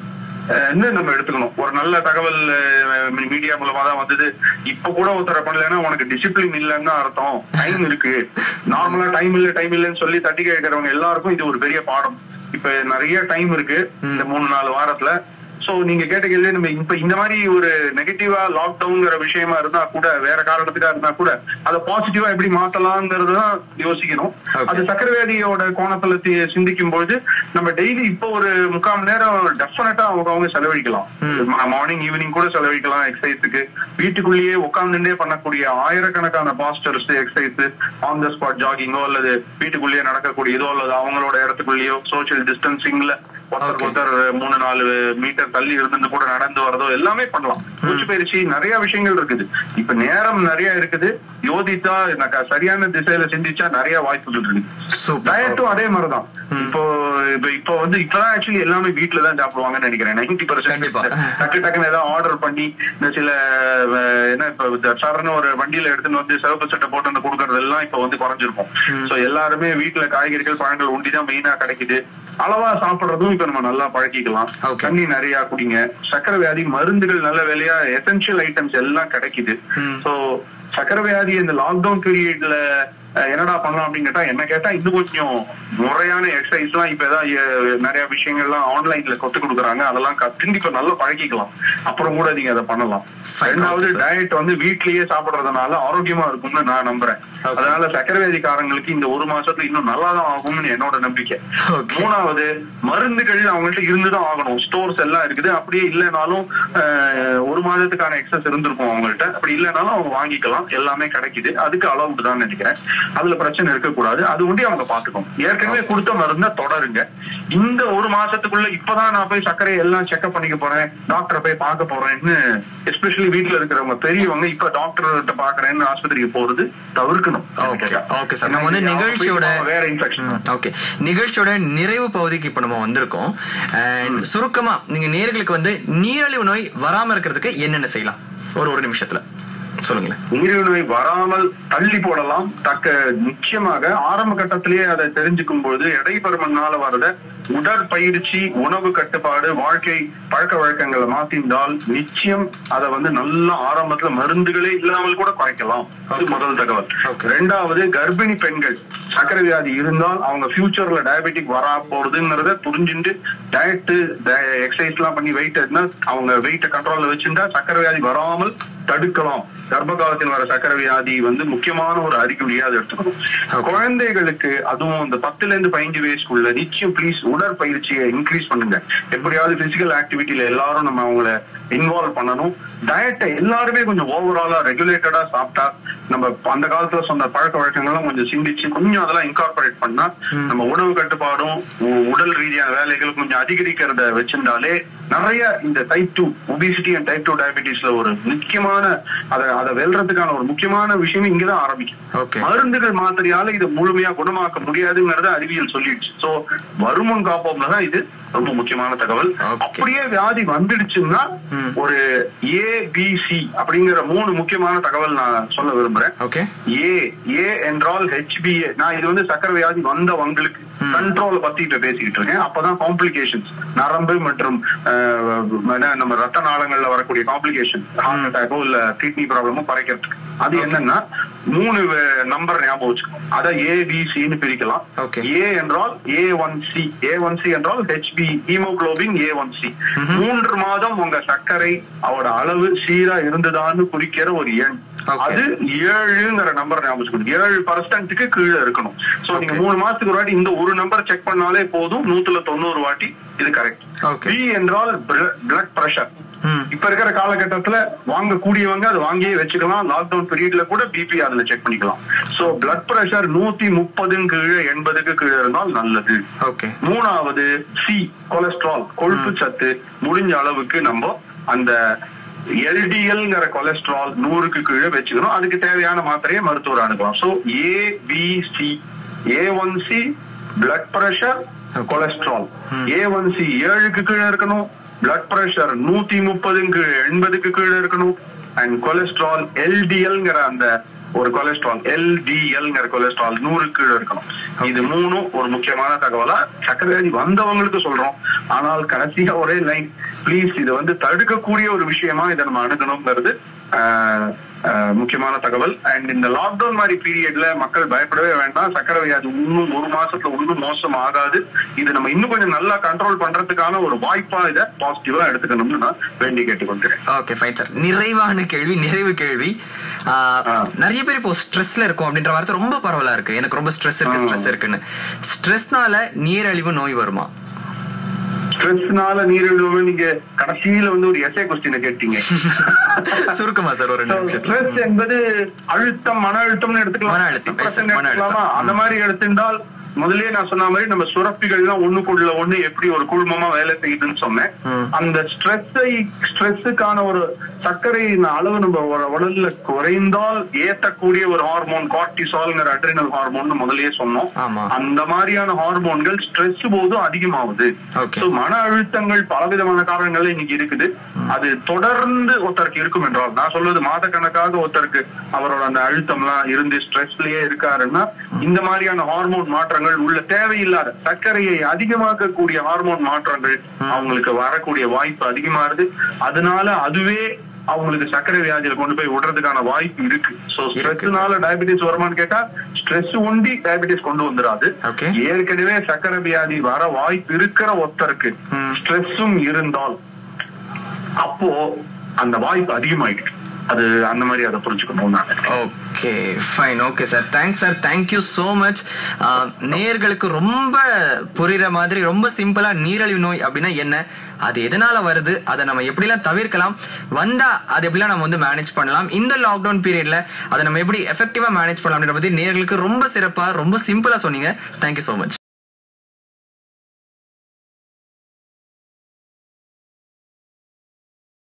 இன்னும் நம்ம எடுத்துக்கணும் ஒரு நல்ல தகவல் மீடியா மூலமா தான் வந்தது இப்ப கூட ஒருத்தரை பண்ணலன்னா உனக்கு டிசிப்ளின் இல்லைன்னு தான் அர்த்தம் டைம் இருக்கு நார்மலா டைம் இல்ல டைம் இல்லைன்னு சொல்லி தட்டி கேட்கறவங்க எல்லாருக்கும் இது ஒரு பெரிய பாடம் இப்ப நிறைய டைம் இருக்கு இந்த மூணு நாலு வாரத்துல சோ நீங்க கேட்ட கேள்வி நம்ம இப்ப இந்த மாதிரி ஒரு நெகட்டிவா லாக்டவுன்ங்கிற விஷயமா இருந்தா கூட வேற காரணத்துக்கா இருந்தா கூட அதை பாசிட்டிவா எப்படி மாத்தலாம்ங்கிறது தான் யோசிக்கணும் Okay. அது சக்கரவியாதியோட கோணத்துல தி- சிந்திக்கும் பொழுது நம்ம டெய்லி இப்போ ஒரு முக்கால் மணி நேரம் டெஃபினட்டா அவங்க அவங்க செலவழிக்கலாம் மார்னிங் ஈவினிங் கூட செலவழிக்கலாம் எக்ஸசைஸுக்கு வீட்டுக்குள்ளேயே உட்கார்ந்துட்டே பண்ணக்கூடிய ஆயிரக்கணக்கான postures exercise on the spot ஜாகிங்கோ அல்லது வீட்டுக்குள்ளேயே நடக்கக்கூடியதோ அல்லது அவங்களோட இடத்துக்குள்ளேயோ சோஷியல் டிஸ்டன்சிங்ல ஒருத்தருக்கு ஒருத்தர் மூணு நாலு மீட்டர் தள்ளி இருந்து கூட நடந்து வரதோ எல்லாமே பண்ணலாம் மூச்சு பயிற்சி நிறைய விஷயங்கள் இருக்குது இப்ப நேரம் நிறைய இருக்குது யோதித்தா நக்க- சரியான திசையில சிந்திச்சா நிறைய வாய்ப்புகள் இருக்கு சூப்பர் டயட்டும் அதே மாதிரிதான் இப்போ இப்ப இப்போ வந்து இப்பதான் ஆக்சுவலி எல்லாமே வீட்டுல தான் சாப்பிடுவாங்கன்னு நினைக்கிறேன் நைன்டி கண்டிப்பா. பர்சன்ட் டக்கு டக்குன்னு ஏதாவது ஆர்டர் பண்ணி இந்த சில அஹ், என்ன இப்ப இந்த சரண ஒரு வண்டியில எடுத்துன்னு வந்து சிவப்பு சட்டை போட்டு வந்து கொடுக்கறது எல்லாம் இப்ப வந்து குறைஞ்சிருக்கும் சோ எல்லாருமே வீட்டுல காய்கறிகள் பழங்கள் உண்டி தான் மெயினா கிடைக்குது அளவா சாப்பிடுறதும் இப்ப நம்ம நல்லா பழக்கிக்கலாம் Okay. தண்ணி நிறைய குடிங்க சக்கரை வியாதி மருந்துகள் நல்ல விலையா எசென்சியல் ஐட்டம்ஸ் எல்லாம் கிடைக்குது ம். சோ சக்கரை வியாதி இந்த லாக்டவுன் பீரியட்ல அஹ், என்னடா பண்ணலாம் அப்படின்னு கேட்டா என்ன கேட்டா இன்னும் கொஞ்சம் முறையான எக்ஸசைஸ் எல்லாம் இப்ப ஏதாவது அஹ், நிறைய விஷயங்கள்லாம் ஆன்லைன்ல கத்து கொடுக்குறாங்க அதெல்லாம் கத்துண்டு இப்ப நல்லா பழகிக்கலாம் அப்புறம் கூட நீங்க அதை பண்ணலாம் Fine, ரெண்டாவது okay, sir. டயட் வந்து வீட்லயே சாப்பிடுறதுனால ஆரோக்கியமா இருக்கும்னு நான் நம்புறேன் Okay. அதனால சக்கரை வியாதிக்காரங்களுக்கு இந்த ஒரு மாசத்துல இன்னும் நல்லா தான் ஆகும்னு என்னோட நம்பிக்கை Okay. மூணாவது மருந்துகள் அவங்கள்ட்ட இருந்துதான் ஆகணும் ஸ்டோர்ஸ் எல்லாம் இருக்குது அப்படியே இல்லைனாலும் அஹ், ஒரு மாதத்துக்கான எக்ஸஸ் இருந்திருக்கும் அவங்கள்ட்ட அப்படி இல்லைனாலும் அவங்க வாங்கிக்கலாம் எல்லாமே கிடைக்குது அதுக்கு அளவுக்கு தான் நினைக்கிறேன் அதுல பிரச்சனை இருக்கக்கூடாது அது ஒண்டி அவங்க பாத்துக்கணும் ஏற்கனவே கொடுத்த மருந்தை தொடருங்க இந்த ஒரு மாசத்துக்குள்ள இப்பதான் நான் போய் சர்க்கரை எல்லாம் செக்அப் பண்ணிக்க போறேன் டாக்டரை போய் பார்க்க போறேன்னு எஸ்பெஷலி வீட்டுல இருக்கிறவங்க பெரியவங்க இப்ப டாக்டர் பாக்குறேன்னு ஆஸ்பத்திரிக்கு போறது தவிர்க்கணும் ஓகே ஓகே சார் நம்ம வந்து நிகழ்ச்சியோட வேற இன்ஃபெக்ஷன் ஓகே நிகழ்ச்சியோட நிறைவு பகுதிக்கு இப்ப நம்ம வந்திருக்கோம் And சுருக்கமா நீங்க நேர்களுக்கு வந்து நீரிழிவு நோய் வராம இருக்கிறதுக்கு என்னென்ன செய்யலாம் ஒரு ஒரு நிமிஷத்துல சொல்லுங்களேன் நீரிழிவு நோய் வராமல் தள்ளி போடலாம் தக்க நிச்சயமாக ஆரம்ப கட்டத்திலேயே அதை தெரிஞ்சுக்கும் பொழுது எடைபருமனால வரத உடற்பயிற்சி உணவு கட்டுப்பாடு வாழ்க்கை பழக்க வழக்கங்களை மாத்திருந்தால் நிச்சயம் அதை வந்து நல்ல ஆரம்பத்துல மருந்துகளே இல்லாமல் கூட குறைக்கலாம் அது Okay. முதல் தகவல் Okay. ரெண்டாவது கர்ப்பிணி பெண்கள் சர்க்கரை வியாதி இருந்தால் அவங்க ஃபியூச்சர்ல டயபெட்டிக் வரா போறதுங்கிறத புரிஞ்சுட்டு டயட் எக்ஸசைஸ் எல்லாம் பண்ணி வெயிட் இருந்தா அவங்க வெயிட்ட கண்ட்ரோல்ல வச்சிருந்தா சர்க்கரை வியாதி வராமல் தடுக்கலாம் கர்ப்ப காலத்தில் வர சர்க்கரை வியாதி வந்து முக்கியமான ஒரு அறிகுறியா அதை எடுத்துக்கணும் Okay. குழந்தைகளுக்கு அதுவும் இந்த பத்துல இருந்து பதினஞ்சு வயசுக்குள்ள நிச்சயம் ப்ளீஸ் உடற்பயிற்சியை இன்க்ரீஸ் பண்ணுங்க எப்படியாவது பிசிக்கல் ஆக்டிவிட்டியில எல்லாரும் நம்ம அவங்கள இன்வால்வ் பண்ணணும் டயட்டை எல்லாருமே கொஞ்சம் ஓவராலா ரெகுலேட்டடா சாப்பிட்டா நம்ம அந்த காலத்துல சொன்ன பழக்க வழக்கங்கள்லாம் கொஞ்சம் சிந்திச்சு கொஞ்சம் அதெல்லாம் இன்கார்பரேட் பண்ணா நம்ம உணவு கட்டுப்பாடும் உ- உடல் ரீதியான வேலைகள் கொஞ்சம் அதிகரிக்கிறத வச்சிருந்தாலே நிறைய இந்த type two obesity and type two டயபிட்டிஸ்ல ஒரு முக்கியமான அதை அதை வெல்றதுக்கான ஒரு முக்கியமான விஷயம் இங்கதான் ஆரம்பிக்கும் ஓகே மருந்துகள் மாத்திரையால இதை முழுமையா குணமாக்க முடியாதுங்கிறத அறிவியல் சொல்லிடுச்சு சோ வருமுன் காப்போம்ல தான் இது ரொம்ப முக்கியமான தகவல் Okay. அப்படியே வியாதி வந்துடுச்சுன்னா ம். ஒரு ஏ பி சி அப்படிங்கிற மூணு முக்கியமான தகவல் நான் சொல்ல விரும்புறேன் ஓகே ஏ ஏ என்றால் ஹெச்பிஏ நான் இது வந்து சக்கரை வியாதி வந்தவங்களுக்கு கண்ட்ரோல் பத்தி இப்ப பேசிக்கிட்டு இருக்கேன் அப்பதான் காம்ப்ளிகேஷன்ஸ் நரம்பு மற்றும் அஹ், என்ன, நம்ம ரத்த நாளங்கள்ல வரக்கூடிய காம்ப்ளிகேஷன் ஹார்ட் அட்டாக்கோ இல்ல கிட்னி ப்ராப்ளமோ குறைக்கிறதுக்கு அது என்னன்னா மூணு நம்பர் ஞாபகம் வச்சுக்கணும் அதை ஏ பி சின்னு பிரிக்கலாம் Okay. ஏ என்றால் A one C A one C என்றால் HB haemoglobin A one C மூன்று மாதம் உங்க சர்க்கரை அவரோட அளவு சீரா இருந்ததான்னு குறிக்கிற ஒரு எண் Okay. அது ஏழுங்கிற நம்பர் ஞாபகம் வச்சுக்கணும் ஏழு பர்சன்ட்டுக்கு கீழே இருக்கணும் சோ நீங்க Okay. மூணு மாசத்துக்கு ஒரு வாட்டி இந்த ஒரு நம்பர் செக் பண்ணாலே போதும் நூத்துல தொண்ணூறு வாட்டி இது கரெக்ட் Okay. பி என்றால் பிளட் பிரஷர் ம் இப்ப இருக்கிற காலகட்டத்துல வாங்கக்கூடியவங்க அது வாங்கியே வச்சுக்கலாம் லாக்டவுன் பீரியட்ல கூட பிபி அதுல செக் பண்ணிக்கலாம் சோ பிளட் பிரஷர் நூத்தி முப்பதுக்கு கீழே எண்பதுக்கு கீழே இருந்தால் நல்லது ஓகே மூணாவது சி கொலஸ்ட்ரால் கொழுப்பு சத்து முடிஞ்ச அளவுக்கு நம்ம அந்த எல்டிஎல்ங்கிற கொலஸ்ட்ரால் நூறுக்கு கீழே வச்சுக்கணும் அதுக்கு தேவையான மாத்திரையை மருத்துவர் அனுப்பலாம் so A B C A one C blood pressure Okay. Cholesterol A one C ஏழுக்கு கீழே இருக்கணும் பிளட் பிரஷர் நூத்தி முப்பதுக்கு எண்பதுக்கு கீழே இருக்கணும் அண்ட் கொலஸ்ட்ரால் எல்டிஎல்ங்கிற அந்த ஒரு கொலஸ்ட்ரால் எல்டிஎல்ங்கிற கொலஸ்ட்ரால் நூறு கீழே இருக்கணும் இது மூணும் ஒரு முக்கியமான தகவலா சக்கரை வியாதி வந்தவங்களுக்கு சொல்றோம் ஆனால் கடைசியா ஒரே லைன் ப்ளீஸ் இது வந்து தடுக்கக்கூடிய ஒரு விஷயமா இதை நம்ம அணுகணுங்கிறது ஆஹ், ஆஹ், முக்கியமான தகவல் அண்ட் இந்த லாக்டவுன் மாதிரி பீரியட்ல மக்கள் பயப்படவே வேண்டாம் சக்கரை வியாதி இன்னும் ஒரு மாசத்துல இன்னும் மோசம் ஆகாது இது நம்ம இன்னும் கொஞ்சம் நல்லா கண்ட்ரோல் பண்றதுக்கான ஒரு வாய்ப்பா இதை பாசிட்டிவா எடுத்துக்கணும்னு நான் வேண்டி கேட்டுக்கொள்கிறேன் ஓகே ஃபைன் சார் நிறைவான கேள்வி நிறைவு கேள்வி ஆ, ஆ. நிறைய பேர் இப்போ ஸ்ட்ரெஸ்ல இருக்கும் அப்படின்ற வார்த்தை ரொம்ப பரவலா இருக்கு எனக்கு ரொம்ப ஸ்ட்ரெஸ் இருக்கு ஆ. ஸ்ட்ரெஸ் இருக்குன்னு ஸ்ட்ரெஸ்னால நீரழிவு நோய் வருமா ஸ்ட்ரெஸ்னால நீரிழிவு நீங்க கடைசியில வந்து ஒரு எஸ்ஏ கொஸ்டினை கேட்டீங்க சுருக்கமா சார் ஒரு ரெண்டு நிமிஷத்துல ஸ்ட்ரெஸ் என்பது அழுத்தம் மன அழுத்தம்னு எடுத்துக்கலாம் மன அழுத்தம், yes, sir, depression மன அழுத்தம். எடுத்துக்கலாமா? அந்த மாதிரி எடுத்திருந்தால் முதல்லயே நான் சொன்ன மாதிரி நம்ம சுரப்பிகள்லாம் ஒண்ணுக்குள்ள ஒண்ணு எப்படி ஒரு குழுமமா வேலை செய்யுதுன்னு சொன்னேன் ம். அந்த ஸ்ட்ரெஸ்ஸை ஸ்ட்ரெஸ்ஸுக்கான ஒரு சர்க்கரையின் அளவு நம்ம உட- உடல்ல குறைந்தால் ஏத்தக்கூடிய ஒரு ஹார்மோன் கார்டிசால்ங்கிற அட்ரினல் ஹார்மோன் முதல்லயே சொன்னோம் ஆமா. அந்த மாதிரியான ஹார்மோன்கள் ஸ்ட்ரெஸ் போது அதிகமாகுது Okay. So, மன அழுத்தங்கள் பலவிதமான காரணங்கள் இன்னைக்கு இருக்குது அது தொடர்ந்து ஒருத்தருக்கு இருக்கும் என்றால் நான் சொல்வது மாத கணக்காக ஒருத்தருக்கு அவரோட அந்த அழுத்தம்லாம் இருந்து ஸ்ட்ரெஸ்லயே இருக்காருன்னா இந்த மாதிரியான ஹார்மோன் மாற்றங்கள் உள்ள தேவையில்லாத சர்க்கரையை அதிகமாக்கக்கூடிய ஹார்மோன் மாற்றங்கள் அவங்களுக்கு வரக்கூடிய வாய்ப்பு அதிகமாகுது அதனால அதுவே அவங்களுக்கு சர்க்கரை வியாதியில கொண்டு போய் விடுறதுக்கான வாய்ப்பு இருக்கு சோ ஸ்ட்ரெஸ்னால டயபிட்டிஸ் வருமான்னு கேட்டா ஸ்ட்ரெஸ் ஒண்டி டயபிட்டிஸ் கொண்டு வந்துடாது Okay. ஏற்கனவே சர்க்கரை வியாதி வர வாய்ப்பு இருக்கிற ஒருத்தருக்கு ம். ஸ்ட்ரெஸ்ஸும் இருந்தால் அப்போ அந்த வாய்ப்பு அதிகமாயிடுச்சு அது அந்த மாதிரி அதை புரிஞ்சுக்கணும் நான் okay fine okay sir thanks sir thank you so much நேயர்களுக்கு ரொம்ப புரியுற மாதிரி ரொம்ப சிம்பிளா நீரிழிவு நோய் அப்படின்னா என்ன அது எதனால வருது அதை நம்ம எப்படிலாம் தவிர்க்கலாம் வந்தா அது எப்படிலாம் நம்ம வந்து மேனேஜ் பண்ணலாம் இந்த லாக்டவுன் பீரியட்ல அதை நம்ம எப்படி எஃபெக்டிவா மேனேஜ் பண்ணலாம் அப்படின்ற பத்தி நேயர்களுக்கு ரொம்ப சிறப்பா ரொம்ப சிம்பிளா சொன்னீங்க தேங்க்யூ ஸோ மச்